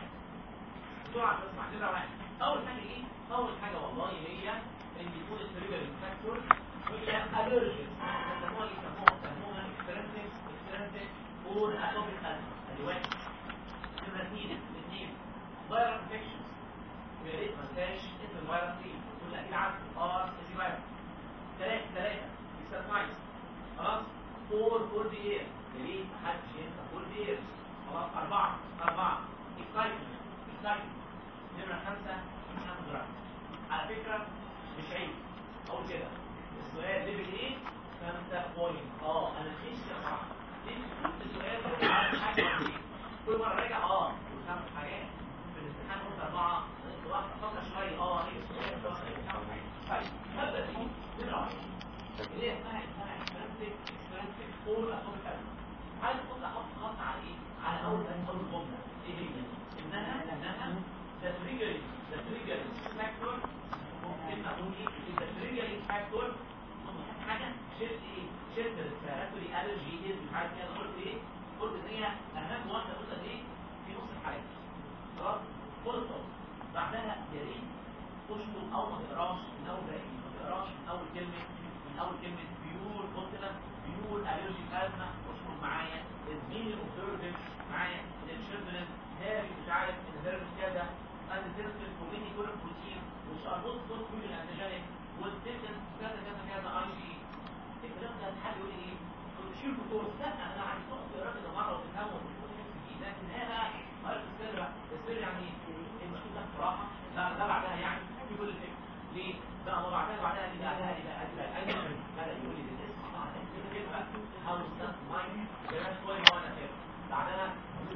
بسرعه تسمع نمره واحد اول حاجه ايه اول حاجه والله هي ان يكون التريجر فاكتور هي الرجن يسموها يسموها يسموها اكسترنسيك اكسترنسيك اور اتوبيك ادي واحد نمرة اثنين اثنين فيرال انفكشنز ويا ريت ما انساش اسم الفيروس ايه كل اكيد عارف ار اس فيروس ثلاثة ثلاثة يستمعز خلاص فور فور دي اير يا ريت ما حدش ينسى فور دي اير خلاص أربعة أربعة اكسايتمنت اكسايتمنت نمرة خمسة انفجار على فكرة مش عيب أقول كده السؤال ليفل ايه خمسة بوينت اه انا خش يا صراحة ليه كل سؤال عارف حاجة ولا ايه كل مرة راجع اه وخمس حاجات في الامتحان قلت أربعة واحدة فكر شوية اه ايه السؤال ده طيب هبدأ دي نمرة واحدة اللي هي اسمها اسمها اكسبرنسيك اكسبرنسيك فور اتوميك عايز تحط احط خط على ايه؟ على اول اول جملة ايه هي؟ انها انها the triggering the triggering factor ممكن اقول ايه؟ the triggering factor حاجة شلت ايه شلت الريسبيراتوري الرجي ايه مش عارف ايه انا قلت ايه قلت ان هي اهم واحدة قلت ايه في نص الحالات خلاص قلت بعدها يا ريت تشطب او ما تقراش من اول باقي ما تقراش من اول كلمة من اول كلمة بيور قلت لك بيور الرجي ازمة اشطب معايا زميلي اوبزرفنت معايا الشيرفنس هاري مش عارف الهيرف كذا انا سيرفنس وبيني كل بروتين ومش اربط دول كل الانتيجينيك والديستنس كذا كذا كذا اي جي الكلام ده حد يقول لي ايه؟ قلت شيل كورس لا انا عايز تقعد تقرا كده مره وتفهمه وتقول نفسي فيه لكن هي بقى عارف السر السر يعني ايه؟ المكتوب ده بصراحه لا ده بعدها يعني في كل فكره ليه؟ لا هو بعدها بعدها دي بعدها دي بقى دي بقى اي بدا يقول لي بالاسم طبعا كلمه هاوس ده مايند كلام شويه هو انا فاهم بعدها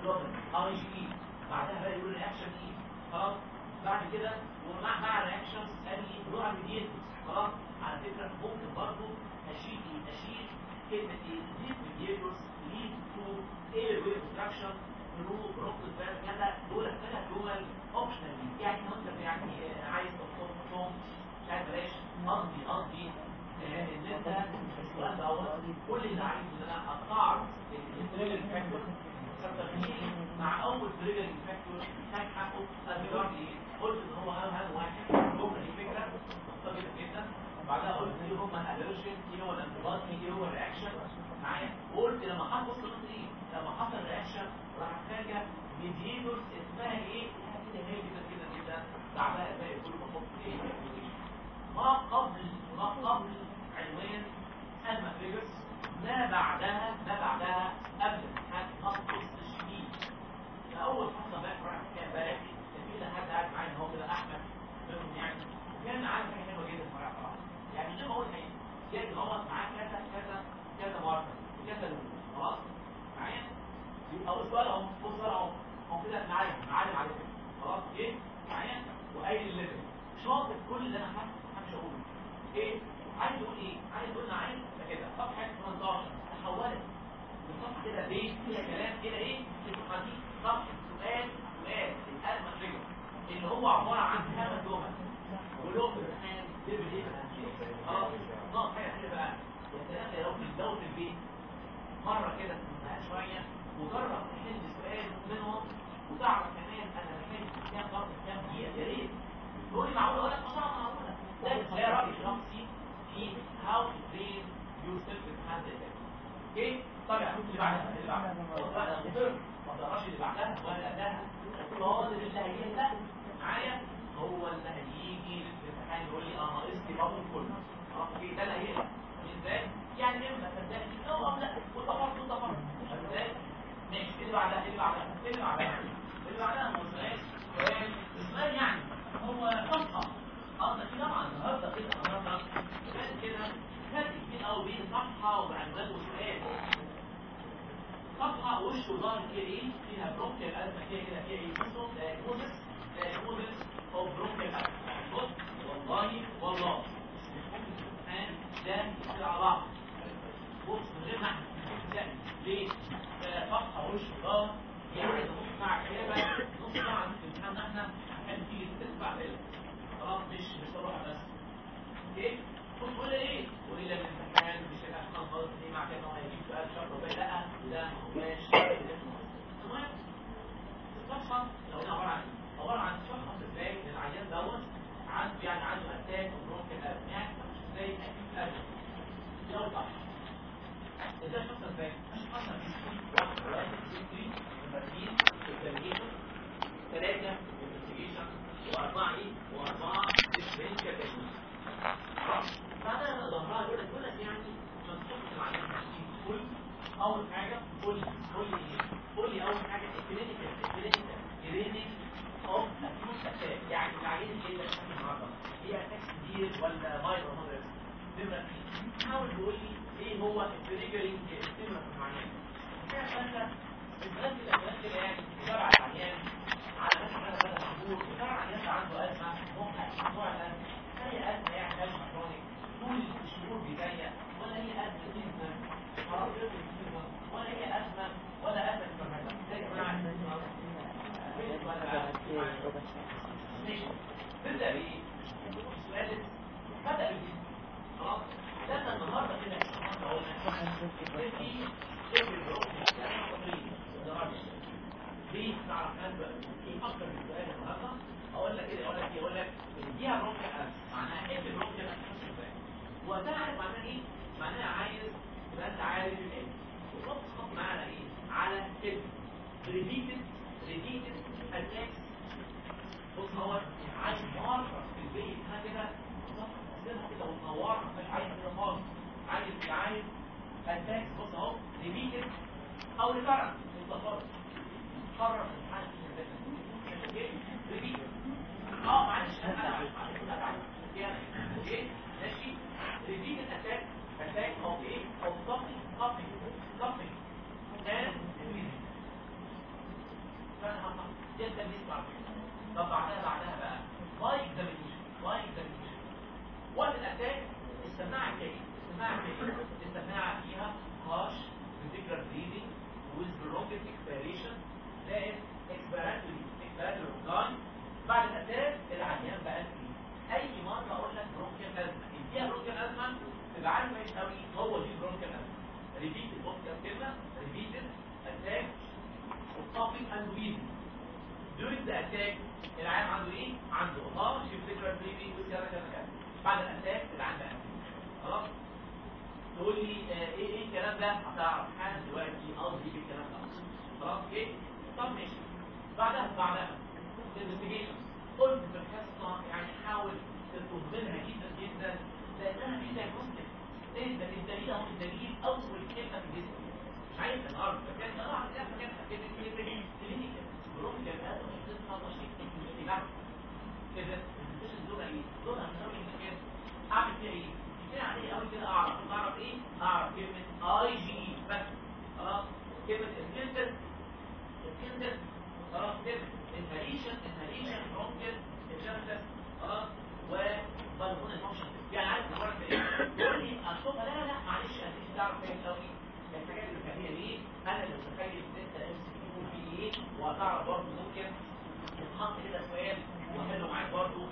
اي جي بعدها بقى يقول رياكشن ايه؟ خلاص بعد كده ومع مع رياكشنز قال لي نوع جديد خلاص على فكرة ممكن برضو أشيل إيه أشيل كلمة إيه these behaviors lead to airway obstruction through bronchospasm كذا دول ثلاث جمل optional يعني مثلا يعني عايز تحطهم مش عارف بلاش قصدي قصدي ان انت السؤال ده هو كل اللي عايزه ان انا استعرض التريجر فاكتور فتخيل مع اول تريجر فاكتور كان حقه الجرام ايه قلت ان هو اهم اهم واحد جمله دي فكره مختلفه جدا بعدها قلت ايه هم الالرجين ايه هو الانتباطي ايه هو الرياكشن معايا وقلت لما حصل وصل ايه لما حصل رياكشن راح حاجه ميديتورز اسمها ايه كده هي كده كده كده بعدها الباقي كله بحط ايه ما قبل ما قبل عنوان الماتريكس ما بعدها ما بعدها قبل امتحان خط التشكيل اول حصه بقى راح كان بالك كان في حد قاعد معايا هو كده احمد منهم يعني كان عارف حاجه حلوه جدا صراحه يعني زي ما قلت ايه جاي هو معاه كذا كذا كذا مره كذا لون خلاص معايا اول سؤال اهو اول سؤال اهو هو كده معايا معلم على كده خلاص ايه معايا وقايل الليفل شاطر كل اللي انا همشي اقوله ايه عايز اقول ايه عايز اقول عايز كده صفحه 18 تحولت من صفحه كده بيت فيها كلام كده ايه الصفحه دي صفحه سؤال سؤال الالمه تريجر اللي هو عباره عن خمس جمل ولهم امتحان ليفل ايه خلاص ناقص حاجه كده بقى يا سلام يا رب لو في البيت مره كده تنساها شويه وجرب تحل سؤال منهم وتعرف كمان انا بحل كام ضرب كام دقيقه يا ريت تقول لي معقوله ولا طبعا معقوله ده ده رايي شخصي في how to train yourself with hand اوكي طب يا اللي بعدها اللي بعدها بقى غفر ما تقراش اللي بعدها ولا اللي قبلها الطالب اللي هيهدى معايا هو اللي هيجي للامتحان يقول لي اه ناقصني برضه كله خلاص اوكي ده اللي هيهدى ازاي يعني اما صدقني او او لا وطفرت وطفرت ازاي ماشي اللي بعدها اللي بعدها اللي بعدها اللي بعدها هو سؤال سؤال السؤال يعني هو صفحه قصدك كده طبعا النهارده كده النهارده كان كده فرق كبير قوي بين صفحه وعنوان وسؤال صفحه وش وظهر فيها ايه فيها برونكيال ازمه كده كده فيها ايه بصوا دايجنوزس دايجنوزس او برونكيال ازمه بص والله والله الامتحان ده يصير على بعض بص من غير ما احنا ليه صفحه وش وظهر يعني نص ساعه كده نص ساعه في الامتحان احنا عشان تيجي تسمع خلاص مش مش تروح بس اوكي قلت ولا ايه قولي لي الامتحان مش هيبقى خالص ليه مع كده هيجيب سؤال شهر ربع لا لا ماشي المهم الصفحه لو انا عباره عن عباره عن شخص ازاي العيان دوت عنده يعني عنده اتاك وبرونكيال ازمه يعني زي اكيد ازمه لو صح ازاي شخص ازاي مش حصل واحد واحد اثنين ثلاثين ثلاثة investigation وأربعة إيه؟ وأربعة differential diagnosis. بعدها ظهرها يقول لك يقول لك يعني منطقة المعلومة قول أول حاجة قول قول لي إيه؟ قول لي أول حاجة الكلينيكال الكلينيكال جرينيك أوف أكيوت أتاك يعني العيان اللي أنت بتحكي النهاردة هي أتاك كتير ولا فايروس ولا نمرة اثنين حاول تقول لي إيه هو التريجرنج ستيمولس معين. الحاجة الثالثة الثلاث الأسئلة كده يعني تبع العيان على مثلا هذا هذا محبوب تبع العيان عنده أزمة ممكن نوع الأزمة هي أزمة يعني أزمة كرونيك طول الشهور بداية ولا هي أزمة سيزون خلاص سيزون ولا هي أزمة ولا أزمة كرونيك زي جماعة ماشي تبدأ بإيه؟ السؤال بدأ بإيه؟ خلاص ده النهارده كده النهارده قلنا في شبه ليه تعرف نسبة في أكتر من سؤال النهارده أقول لك كده أقول لك إيه أقول لك اديها برونكيا ألف معناها إيه البرونكيا ألف وتعرف معناها إيه؟ معناها عايز تبقى أنت عارف الإيه وخط خط معانا إيه؟ على كده ريبيتد ريبيتد أتاكس بص هو عايز مرة في البيت أنا كده تسيبها كده وتنورها مش عايز كده خالص عايز عايز أتاكس بص أهو ريبيتد أو ريكارنت بالظبط قرر الامتحان ريبيت اه معلش انا اوكي ماشي ريبيت الاتاك اتاك اوف ايه اوف something something something and فانا هطلع ده التمرين بعد طب بعدها بعدها بقى واي اكزامينيشن واي اكزامينيشن وقت الاتاك السماعه كده السماعه كده السماعه فيها هاش ريتيكولار بريدنج with prolonged expiration زائد اكسبيراتوري اكسبيراتوري لاين بعد الاساس العيان بقى فيه اي مره اقول لك برونكيال ازمه اديها برونكيال ازمه تبقى عارف كويس قوي هو دي برونكيال ازمه during the attack العيان عنده ايه؟ عنده هارش فيترال بريبي وكذا كذا كذا بعد الاتاك العيان بقى خلاص تقول لي آه ايه ايه الكلام ده هتعرف حالا دلوقتي قصدي بالكلام ده خلاص ايه طب ماشي بعدها بعدها الانفستيجيشن قلت في الحصه يعني حاول تطلبها جدا جدا لانها مش دايجنوستيك ايه ده الدليل اهو الدليل اول كلمه في الجسم مش عايز الارض فكان اه عندنا مكان كده كده كلينيكال بروح جامعات مش بتطلع شيء تكنيكي بعد كده الانفستيجيشن دول ايه دول هنسوي كده اعمل فيها ايه كده عليه قوي كده اعرف اعرف ايه اعرف كلمه اي جي بس خلاص كلمه الفلتر الفلتر خلاص كده انهاليشن انهاليشن ممكن الجنسس خلاص وبالغون الفانكشن يعني عايز تقول ايه تقول لي اشوفها لا لا لا معلش انت تعرف كويس قوي الحاجات اللي كان دي انا اللي متخيل ان انت ام سي كيو في ايه وهتعرف برضه ممكن تتحط كده سؤال وحلو معاك برضه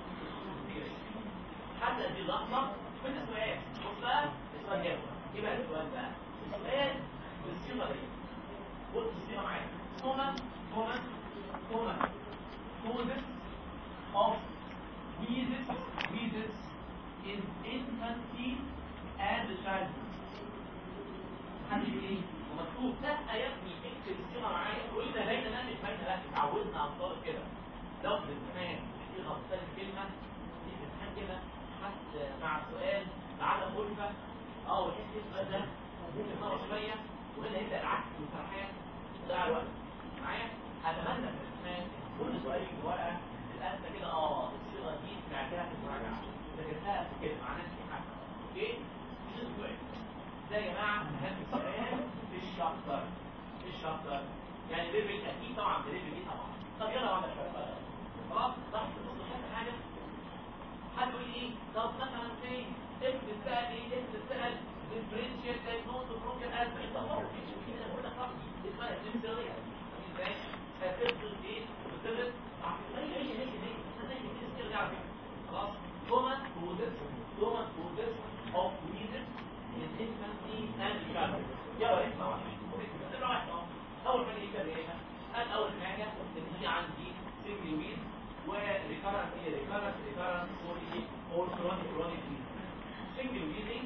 حتى دي اللحظه من السؤال بص بقى السؤال جاوب ايه بقى السؤال بقى السؤال بالصيغه دي بص الصيغه معايا هما هما هما causes of wheezes wheezes in infancy and childhood حد يقول ايه ومكتوب لا يا ابني اكتب الصيغه معايا وانت باينه لا مش باينه لا اتعودنا على الطالب كده لو في الامتحان في غلطه كلمه في الامتحان كده حتى مع السؤال لعدم ألفة اه ويحس السؤال ده ممكن مرة شوية وهنا يبدأ العكس والسرحان ضيع الوقت معايا أتمنى في الامتحان كل سؤال في الورقة تبقى أنت كده اه الصيغة دي سمعتها في المراجعة ذاكرتها في كده معناها في حاجة اوكي مش السؤال ده يا جماعة أهم سؤال في الشابتر في الشابتر يعني ليفل أكيد طبعا ده ليفل دي طبعا طب يلا واحدة شوية خلاص ضحك تبص حاجة حد يقول ايه طب مثلا في افرض سأل ايه افرض سأل differential diagnosis of bronchial asthma انت مرة مش كده انا بقول لك خلاص اسمها سيمبلية ازاي هتفضل ايه بتفضل هي هي هي هي انا هي كده كده على فكرة خلاص common causes common causes of wheezes in infancy and childhood يلا اسمع واحد اسمع واحد اول حاجة ايه كده انا اول حاجة ان هي عندي single wheeze وريكارنت ايه ريكارنت ريكارنت سوري اور كرونيك كرونيك سنجل ويزنج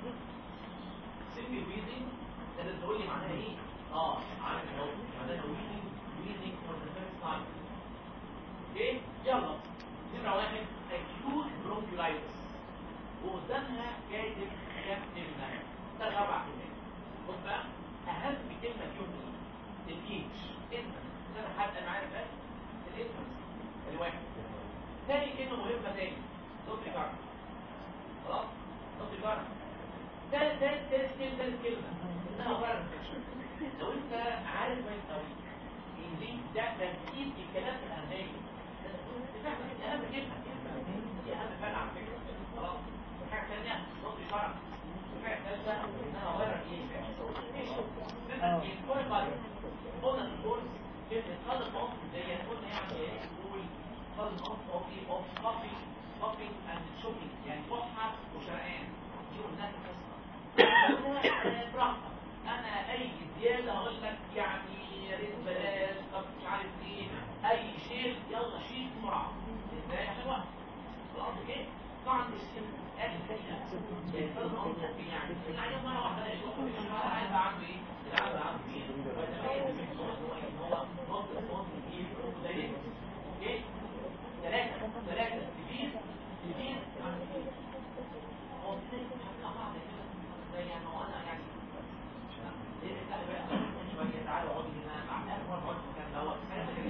سنجل ويزنج ده تقول لي معناها ايه اه عارف اهو معناها ويزنج ويزنج فور ذا فيرست تايم ايه يلا نمره واحد اكيوت برونكيولايتس وقدامها كاتب كام كلمه ثلاث اربع كلمات بص بقى اهم كلمه فيهم ايه الاتش اسم ده حد معايا بس الاسم الواحد تاني كلمة مهمة تاني صوت الجرم خلاص صوت الجرم تالت تالت تالت كلمة تالت كلمة انها غير لو انت عارف ما يساوي دي ده ترتيب الكلام في الأهمية تفهم دي أهم كلمة دي أهم فعل على فكرة خلاص حاجة تانية صوت الجرم حاجة ثالثة انها غير ايه ماشي مثلا ايه كل مرة قلنا في الكورس كلمة خلق مصر دي قلنا يعني ايه نقول خلق مصر اوكي اوف كوفي كوفي اند شوبينج يعني فحة وشرقان دي قلناها في القصة براحتك انا اي زيادة هقول لك يعني يا ريت بلاش طب مش عارف ايه اي شيء يلا شيل بسرعة ازاي عشان وقت خلاص كده طبعا السن اخر كده يعني فرض مصر يعني العيان مرة واحدة لا يشوف مش عايز عنده ايه العيان عنده ايه ويتميز من هو هو نقطة نقطة ايه قليل اوكي ثلاثة ثلاثة كبير كبير عن كبير هو هتطلع بعض كده زي يعني هو انا يعني ايه انا بقى شوية تعالوا اقعدوا هنا مع اخر مرة اقعد في المكان دوت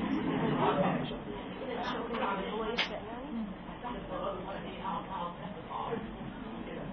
انا
هو يسرق يعني
هتعمل قرار ولا ايه اقعد اقعد تحت القعر كده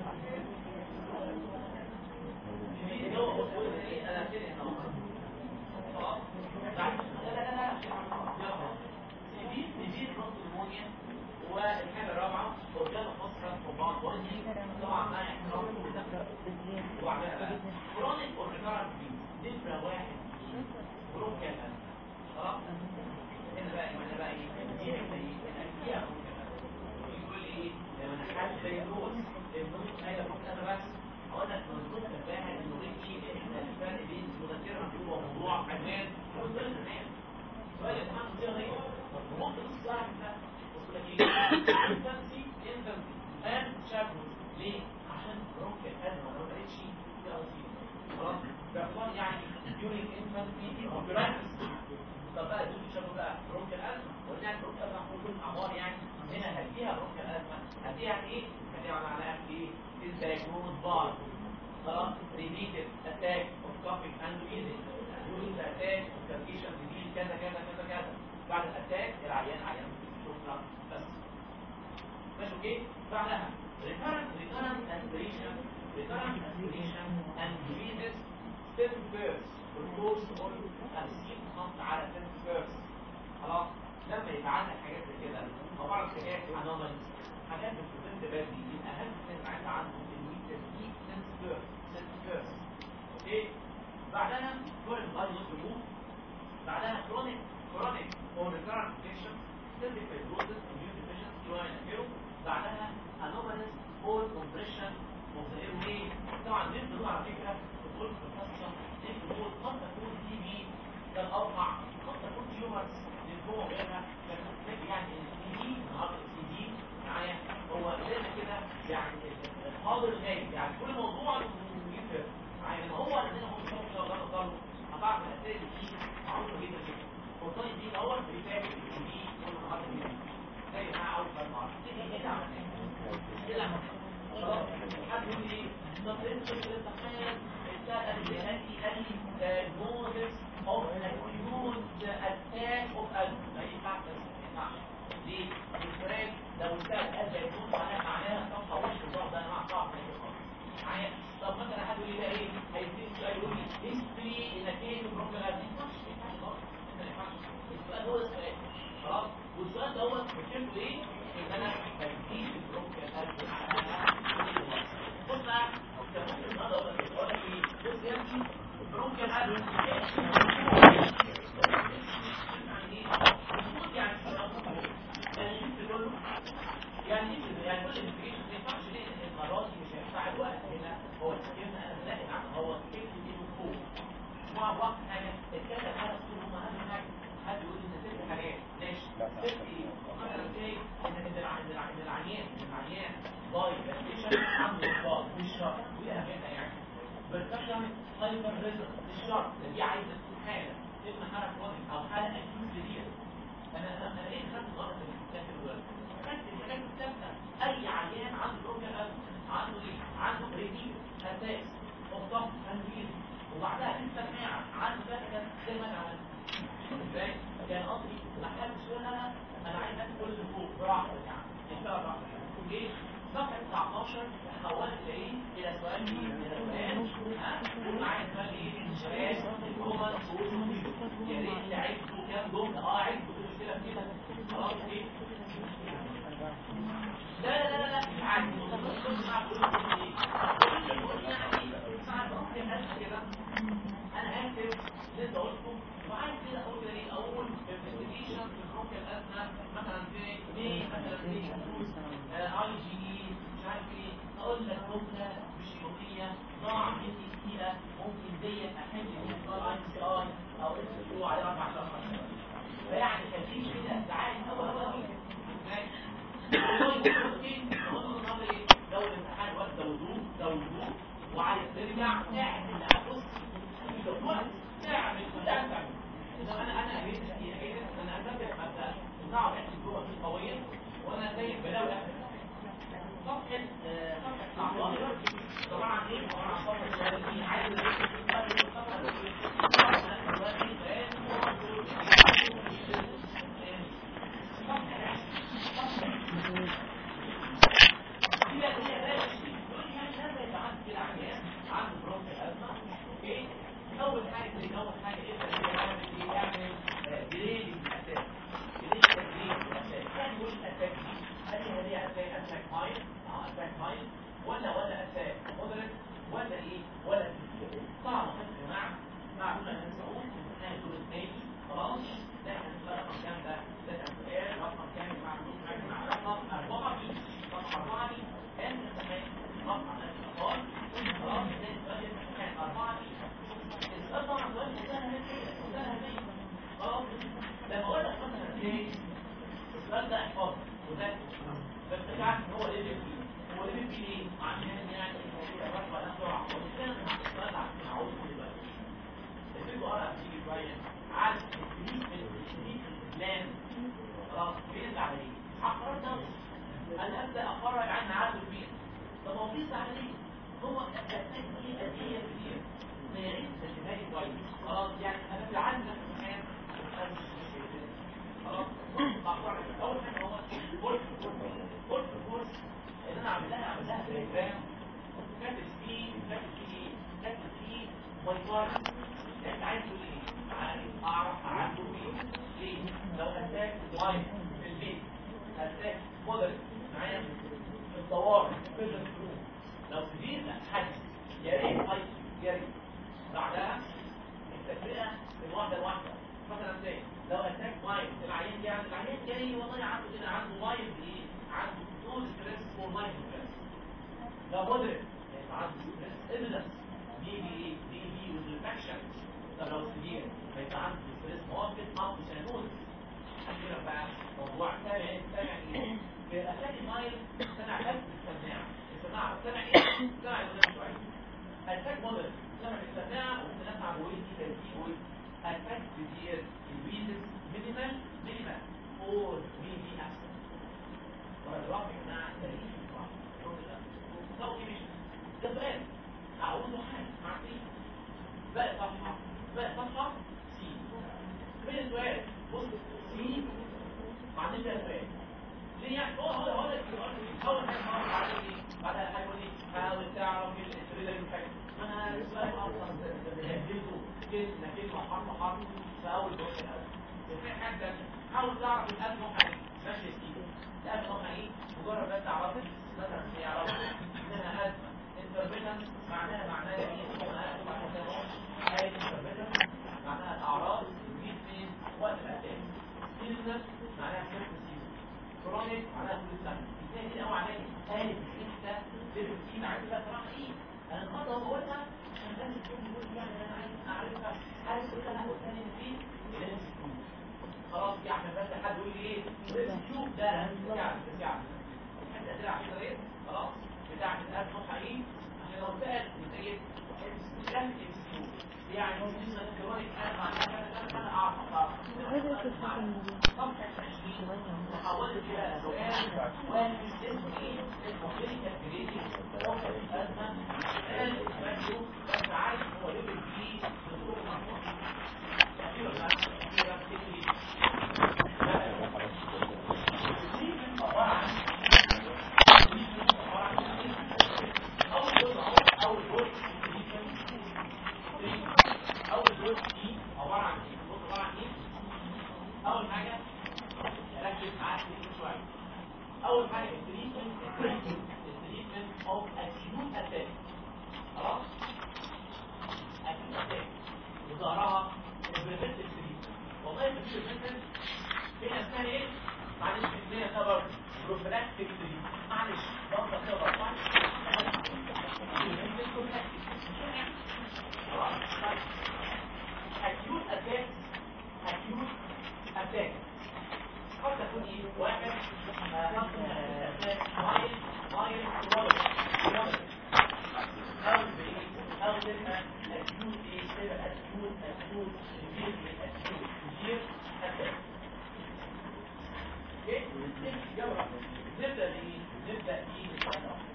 كبير هو بص بص ايه انا كده هنا خلاص لا لا لا لا سيبيل سيبيل نص المونيا والحاجة الرابعة قدام فصلة وبعض وجهي طبعا ما احترام كل ده وبعدها بقى كرونيك اوريكارد دي نمرة واحد بروكال خلاص هنا بقى هنا بقى ايه دي نمرة ايه الأنبياء يقول لي ايه لما نحل زي النوت النوت هيدا ممكن انا بس اقول لك مظبوط تفاهم انه ريكي احنا الفرق بين مذكرة مكتوبة وموضوع عنوان وسؤال زمان سؤال يا سبحان الله برين انفانتي كومبراكس طب بقى دول شافوا بقى برونك الازمه قلنا البرونك الازمه كل اعمار يعني هنا هديها برونك الازمه هديها ايه؟ هديها معناها ايه؟ الدايجنوز بار خلاص ريبيتد اتاك اوف كافينج اند ويزنج يوز اتاك كاركيشن ديزيز كذا كذا كذا كذا بعد الاتاك العيان عيان شكرا بس ماشي اوكي بعدها recurrent recurrent aspiration recurrent aspiration and diseases fifth verse والكورس قول 50 خط على fifth verse خلاص لما يبقى عندك حاجات زي كده او بعض الحاجات anomalies حاجات بتبين بدري الاهم من عايز عنه التسليك fifth verse fifth verse اوكي بعدها كورن بادي نوت بعدها chronic chronic or recurrent infection cystic fibrosis immune deficiency وإلى آخره بعدها anomalous or compression of the airway طبعا دي بتدور على فكره بتدخل في القصه دي بتدور قد تكون تي بي ده الاوقع قد تكون تيومرز للجوع غيرها لكن تفتكر يعني السي دي النهارده السي دي معايا هو زي ما كده يعني الحاضر غايب يعني كل موضوع يفرق معايا لما هو عندنا هو مش لو ده نظره هتعرف الاساس دي معروفه جدا جدا والطريق دي الاول بريفاك السي دي كل النهارده دي زي ما عاوز بقى ايه كده كده خلاص حد يقول لي طب انت في الامتحان سأل بأني أني diagnosis of acute attack of asthma ما ينفعش بس ما ينفعش ليه؟ الفراج لو سأل قال diagnosis معناها معناها صفحة وش الضغط ده أنا صعب ما ينفعش معايا طب مثلا حد يقول لي ده ايه؟ هيديني سؤال يقول لي history in a case of bronchial asthma ما ينفعش ما ينفعش خالص ما ينفعش السؤال هو السؤال خلاص والسؤال دوت مشكلته ايه؟ ان انا هديك البرونكيال اسيد بص بقى انت ممكن النهارده اقول لك اقول لك ايه؟ بص يا ابني البرونكيال يعني يعني كل الانفيشن ما ينفعش ليه المرات دي مش هينفع الوقت هنا هو التكلم انا بلاقي عنه هو التكلم دي من فوق مع وقت حاجه اتكلم على طول هم اهم حاجه حد يقول لي ان ست حاجات ماشي ست ايه؟ مثلا زي ان ان العيان العيان العيان باي بلايشن عنده اصابات مش شرط ودي اهميتها يعني بركشن هايبر ريزر مش شرط دي عايزه تكون حاله اما حاله كرونيك او حاله اكيوت جديده انا انا ليه خدت غلط في الكتاب دلوقتي خدت الحاجات الثابته اي عيان عنده بروكيال عنده ايه؟ عنده ريديو اساس وضغط تنفيذ وبعدها لسه سماع عنده فتره زي ما انا عملت ازاي؟ كان قصدي ما حدش يقول انا انا عايز ادخل كل اللي فوق براحتك يعني اشتغل براحتك ليه؟ صفحه 19 حولت ايه؟ الى سؤال ايه؟ الى سؤال ها؟ قول معايا سؤال ايه؟ الشباب الكومن سؤال يا ريت تعدوا كام جمله اه عدوا مش كده كده خلاص ايه؟ لا لا لا لا مش عادي بص مع كل ايه؟ يعني ساعات ممكن كده انا هكتب اللي انت قلته وعايز كده اقول كده ايه اقول انفستيجيشن في البرونكيال الازمه مثلا في مي مثلا في اي جي اي مش عارف ايه اقول لك جمله مش يوميه ضاع مني كتيره ممكن ديت احل بيها اي سي اي او اس كيو على اربع شهور فيعني خليك كده تعالى اول اول لو الامتحان وقت ده وضوء ده وضوء وعايز ترجع اعمل بص وقت تعمل ولا تعمل اذا انا انا قريت انا اثبت مبدا صعب الجوع قويا وانا زي بلاوي صفحه صفحه 19 طبعا ايه طبعا صفحه السؤال عايز اول حاجه اول حاجه ايه اللي يعمل جريد الاساس جريد تجريد الاساس يعني مش اساس هل هي اساس اساس مايل اه اساس مايل ولا ولا اساس مودريت ولا ايه ولا صعب يا جماعه معقول ان نسوي امتحان دور الثاني خلاص ده احنا نبقى رقم كام ده ده سؤال رقم كام يا جماعه رقم 4 دي رقم 4 دي كان امتحان رقم الاطفال خلاص ده سؤال الامتحان 4 دي طبعا سؤال مسهل مسهل ليه خلاص لما اقول لك مثلا ايه السؤال ده احفظ وده بس انت عارف ان هو ايه هو ايه في ايه عشان يعني الموضوع بس ولا بسرعه ومش كده السؤال عشان اعوضه دلوقتي الفيديو ار والفار انت عايز تقول ايه عايز اعرف عنده ايه ليه لو اتاك وايد في البيت اتاك مودرن معايا في الطوارئ في الفلوس لو كبير لا حد يا ريت اي يا ريت بعدها التفرقه من واحده لواحده مثلا زي لو اتاك وايد العيان دي يعني العيان جاي والله عنده كده عنده وايد ايه عنده دول ستريس فور لايف ستريس لو مودرن يبقى عنده ستريس ايفيدنس دي بي ايه دي بي والانفكشن طب لو سيفير هيبقى عنده ستريس مؤقت او سينوز عندنا بقى موضوع سامع سامع ايه في الافلام المايل سمع بس السماعه السماعه سمع ايه سمع الغنى شويه اتاك مودرن سمع السماعه وممكن اسمع بويز ترتيب بويز اتاك كتير الويزز مينيمال مينيمال اور ميبي ابسنت والرابع مع تاريخ الصوت مش ده سؤال اعوذ حاجه مع سي باقي صفحه باقي صفحه سي فين السؤال بص سي بعدين ده سؤال ليه يعني هو هو هو اول حاجه هو بعد ايه بعدها هيقول لي حاول تعرف الاسريده الحاجه انا السؤال اصلا بهدلته كلمه كلمه حرف حرف في اول جمله الاول في حاجه ثانيه حاول تعرف الالف نوعها ايه ماشي يا سيدي الالف نوعها ايه مجرد بس تعرف مثلا هي عرفت انها ازمه انتربيتن معناها معناها ايه هاي انتربيتن معناها اعراض تجيب فين وقت الاتاك سيزنس معناها كيف سيزن كرونيك معناها كل سنه الاثنين دي نوع عليك ثالث حته ليفل سي عارف بقى صراحه ايه انا الخطوه بقولها عشان لازم تكون بقول يعني انا عايز اعرفها عايز اقول انا هقول ثاني فين خلاص يا احمد بس حد يقول لي ايه شوف ده يعني يعني حد اسئله على كده ايه خلاص بتاعت الاب نص ايه عشان لو سال يتجد كلام الاسلوب يعني هو مش كرونيك انا معناها انا اعرف صفحه 20 وحاولت كده سؤال سؤال اسمه ايه اسمه كلينيكال جريدنج اوف الازمه سؤال اسمه بس عايز هو ليفل بي دكتور محمود كتير ولا كتير كتير اول جزء دي عباره عن ايه بص عباره عن ايه اول حاجه ركز معايا في شويه اول حاجه التريتمنت التريتمنت اوف اكيوت اتاك خلاص اكيوت اتاك وظهرها البريفنتيف تريتمنت والله البريفنتيف هنا اسمها ايه معلش الدنيا خبر بروفلاكتيك تريتمنت معلش ضغط خبر صح acute attack acute attack قد تكون ايه واحد مايل مايل كرونيك او بايه او تبقى acute ايه تبقى acute acute severe acute severe attack اوكي يلا نبدا بايه نبدا بايه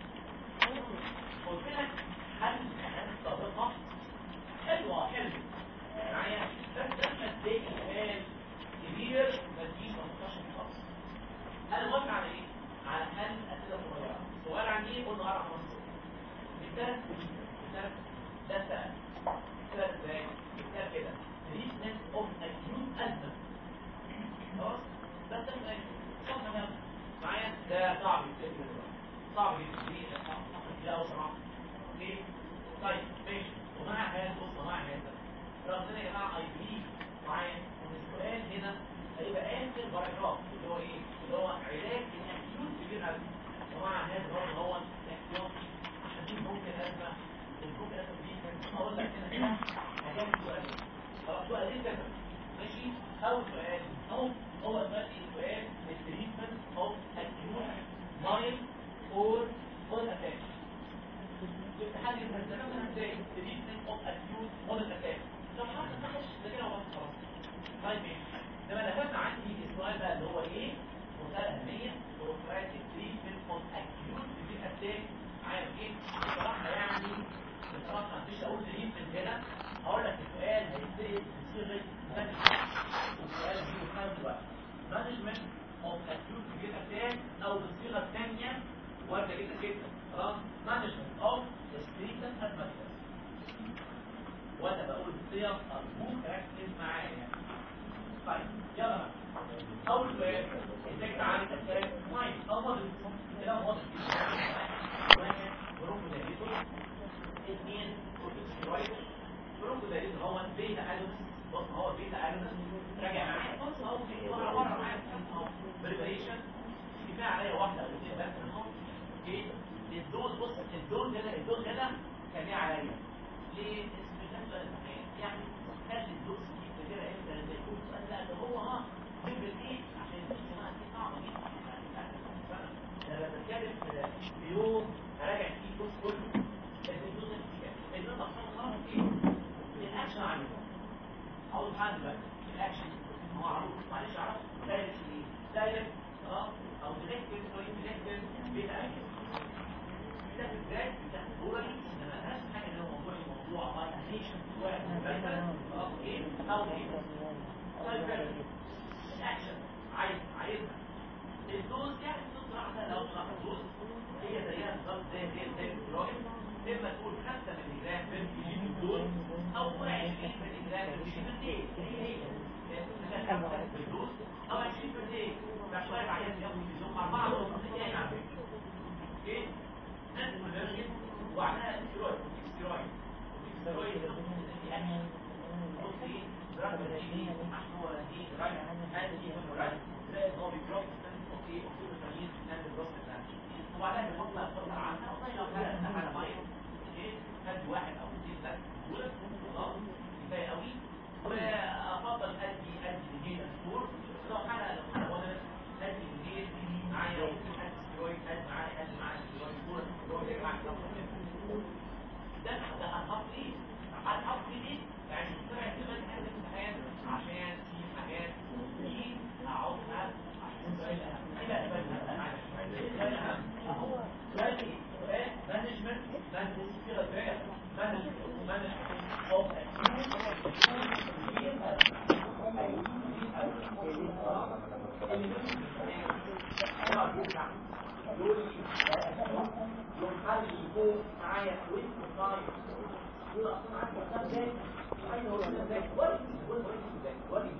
قلت لك هل كانت سابقه حلوه حلوه معايا بس لما تلاقي سؤال كبير بديه 15 خالص انا موافق على ايه؟ على حل اسئله صغيره سؤال عن ايه؟ قلنا اعرف مصر مثال مثال ده سأل سأل ازاي؟ مثال كده treatment of acute asthma خلاص؟ ده سأل صح تمام معايا ده صعب يتكلم صعب يتكلم صعب لا أو صراحة اوكي طيب ماشي ومع هذا بص ومع هذا ربنا يا جماعه اي بليف معايا ان السؤال هنا هيبقى اخر باراجراف اللي هو ايه؟ اللي هو علاج الاكيوت كبير قوي ومع هذا برضه هو احتياطي عشان دي ممكن ازمه ممكن ازمه دي اقول لك هنا كده حاجات سؤال خلاص سؤالين كده ماشي اول سؤال او هو دلوقتي سؤال التريتمنت اوف اكيوت مايل اور اون اتاك الامتحان المهزمه مثلا ازاي تريتمنت اوف اكيوت موديل اتاك لو حد نحش ده كده خلاص طيب ماشي لما دخلنا عندي السؤال بقى اللي هو ايه مساله اهميه بروفرايتك تريتمنت اوف اكيوت موديل اتاك عارف ايه بصراحه يعني بصراحه ما فيش اقول تريتمنت هنا هقول لك السؤال هيتسال بصيغه مانجمنت السؤال بيجي في نفس الوقت مانجمنت اوف اكيوت موديل اتاك او بالصيغه الثانيه وارده جدا جدا خلاص مانجمنت اوف ستريتن ادمنستر وانا بقول صيغ ارجوك ركز معايا طيب يلا بقى اول سؤال ازاي تعالج الاسباب ماين او موديل كلام واضح واحد برونكو دايليتور اثنين كورتيكوستيرويد برونكو دايليتور هو بيتا اجونست بص هو بيتا اجونست راجع معايا بص اهو في ورا ورا معايا بريبريشن كفايه عليا واحده او اثنين بس منهم اوكي الدوز بص الدوز هنا الدوز هنا كان عليا ليه اسم الاسئله الامتحان يعني خلي الدوز دي كبيره امتى لما يكون سؤال لا ده هو ها ليفل ايه عشان دي كمان دي صعبه جدا انا بتكلم في يوم هراجع فيه الدوز كله لكن الدوز اللي انا بختار ايه الاكشن عليه اول حاجه بقى الاكشن هو معروف معلش اعرف دايركت ايه دايركت اه او دايركت سوري دايركت بيتا اكشن ده ازاي ده ضروري انما اهم حاجه اللي هو موضوع الموضوع فايتيشن واحد مثلا اه ايه او ايه طيب الاكشن عايز عايزها الدوز يعني الدوز واحده لو طلعت دوز هي زيها بالظبط زي زي زي الدروجين اما تقول 5 مللي جرام بير كيلو الدوز او 20 مللي جرام بير كيلو الدي هي هي بالدوز او 20 بير دي بعد شويه عايز ياخد في اليوم 4 ونص يعني على فكره اوكي نفس الفيرجن وعليها ستيرويد ستيرويد ستيرويد دي اكشن بصي رقم دي محمول دي رايح هذه دي رايح زائد هو بيدروب اوكي اكتب التمييز نازل دروب وبعدها بنحط الفرقه عنها والله لو كانت على ميه اوكي خد واحد او اثنين بس دول خلاص كفايه قوي وافضل ادي ادي لجيل اسطور لو حاله لو حاله وانا ادي لجيل معايا ممكن ادي ستيرويد ادي معايا ادي معايا ستيرويد كوره ستيرويد يا جماعه ده ده هنحط ايه؟ هنحط ايه؟ يعني طلع كلمه هذا الامتحان عشان في حاجات دي اقعدها عشان سؤال اهم ايه بقى سؤال اهم اهو سؤال ايه؟ سؤال مانجمنت مانجمنت كده ازاي؟ مانجمنت مانجمنت اوف يوم حد يكون معايا وانت صاير يقول اصلا معاك كتاب جاي عايز اقول لك ازاي وري وري ازاي وري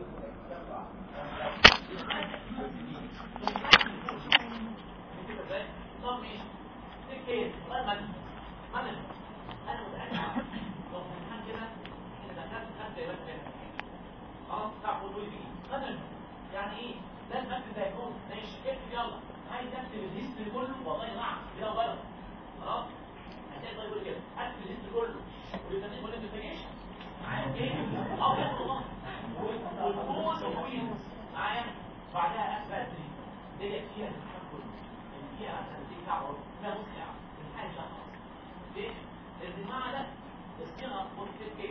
ازاي طب ماشي كيف انا انا انا متاكد لو كان كده ان دخلت خدت بس اه تعرفوا تقول لي انا يعني ايه لازم اكتب زي يكون ماشي اكتب يلا عايز اكتب الهيستوري كله والله نعم كده غلط خلاص هتلاقي طيب يقول كده اكتب الهيستوري كله والانفستيجيشن والانفستيجيشن معايا ايه اه بجد والله والكوز والكويز معايا بعدها اثبت لي ديت فيها الامتحان كله اللي فيها مثلا دي ساعه فيها نص ساعه الامتحان شهر ليه؟ لان مع ده الصيغه ممكن كيف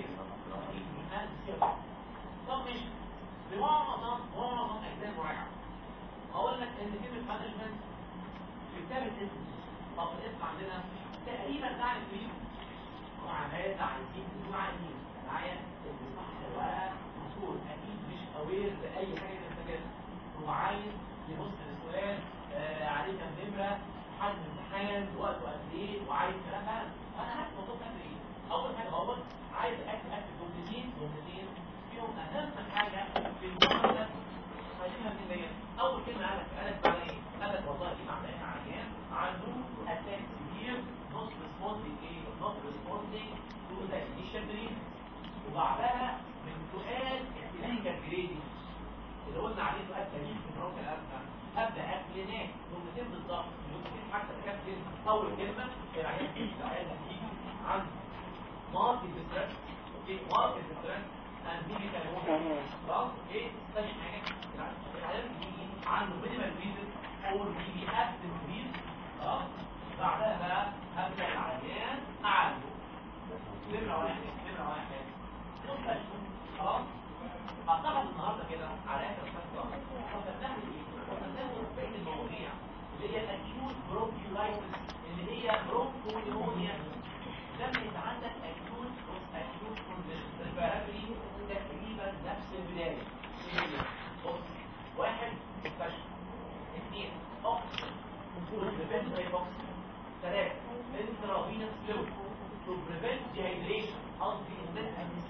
طب مش بمعظم معظم اجزاء المراجعه اقول لك ان كلمه مانجمنت في كتاب الاسم طب الاسم عندنا تقريبا تعني فيه وعمال عايزين تكون عايزين معايا اللي صح الورقه مسؤول اكيد مش اوير باي حاجه انت كده هو عايز يبص للسؤال آه عليه كام نمره حجم امتحان وقته قد ايه وعايز كلام بقى انا عارف الموضوع ده ايه اول حاجه اول عايز اكتب اكتب جملتين جملتين فيهم اهم حاجه في الموضوع ده خلينا نتكلم اول كلمه قالت قالت بعد ايه قالت والله دي معناها عيان عنده اتاك كبير نوت ريسبوندينج ايه نوت ريسبوندينج تو ذا انيشال بريد وبعدها من سؤال الكلينيكال جريدي اللي قلنا عليه سؤال تاريخ في الرقم الأبنى أبدأ أكلينات جملتين بالظبط جملتين حتى كانت كلمة أول كلمة العيان العيان هتيجي عنده ماركت ستريس اوكي ماركت ستريس اند ميديكال ايموشن خلاص اوكي ثاني حاجة العيان بيجي عنده مينيمال ريزن او بيجي اكتف ريزن خلاص بعدها بقى هبدأ العيان أعالجه نمرة واحد نمرة واحد خلاص اعتقد النهارده كده على اخر الفصل هتنتهي ايه؟ هتنتهي بقيه المواضيع اللي هي الاكيوت برونكيولايتس اللي هي برونكونيمونيا لما يبقى عندك اكيوت اكيوت ريسبيراتوري تقريبا نفس البدايه بص واحد فشل اثنين اوكسجين بريفنت هايبوكسيا ثلاثه انترافينوس فلويد to prevent dehydration قصدي ان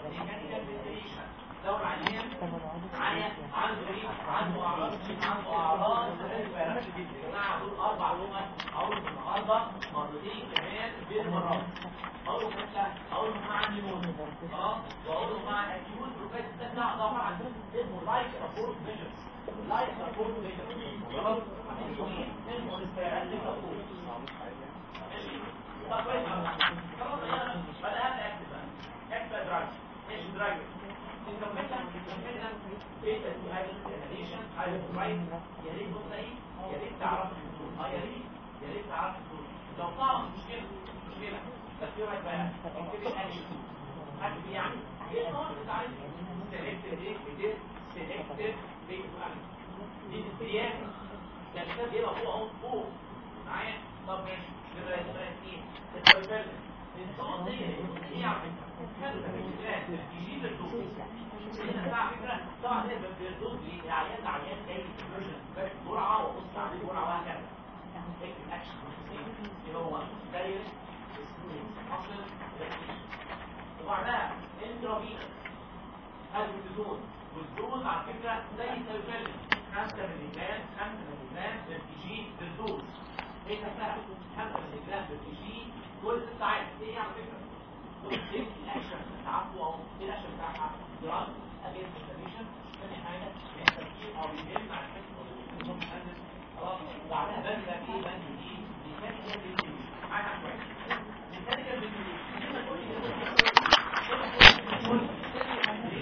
ميكانيكال فنتيليشن لو العيان عيان عنده ايه عنده اعراض عنده اعراض الفيروس يا جماعه دول اربع لغات اقول النهارده مرتين كمان بين مرات اقول حتى اقول لهم عندي موت خلاص واقول لهم مع اكيوت بروفيس ده ده عباره عن اسمه لايف سبورت فيجن لايف سبورت فيجن خلاص اسمه ايه اسمه الفيروس سبورت ماشي طب كويس خلاص انا بدات اكتب اكتب دراج ايش دراج نكملها نكملها بيتا تو هاي الانيشن هاي الرايت يا ريت بص ايه يا ريت تعرف الدكتور اه يا ريت يا ريت تعرف الدكتور لو صعب مشكله مشكله بس ايه رايك بقى اكتب الانيشن هكتب يعني ايه النوع اللي انت عايزه سيلكتد ايه بتس سيلكتد بيت تو دي السياسه ده الكتاب هنا فوق اهو فوق معايا طب ماشي نبقى نبقى ايه التربيه الصوت دي ايه يا عم يجيب الدكتور هنا على فكره طبعا هنا بالدوز دي عيان عيان جاي فيرجن بس جرعه وبص عليه جرعه وهكذا اكتب اكشن اللي هو دايركت حصل وبعدها انترافينس الكورتيزون والدوز على فكره زي السيروتونين 5 مللي جرام 5 مللي جرام بالتي بالدوز هي نفسها 5 مللي جرام بالتي كل 6 ساعات ايه على فكره ايه الاكشن بتاعته او ايه الاكشن بتاعها دراسه اجينست انفلاميشن ثاني حاجه التفكير او بيمنع الحس خلاص وبعدها بنزل ايه بنزل ايه بيكمل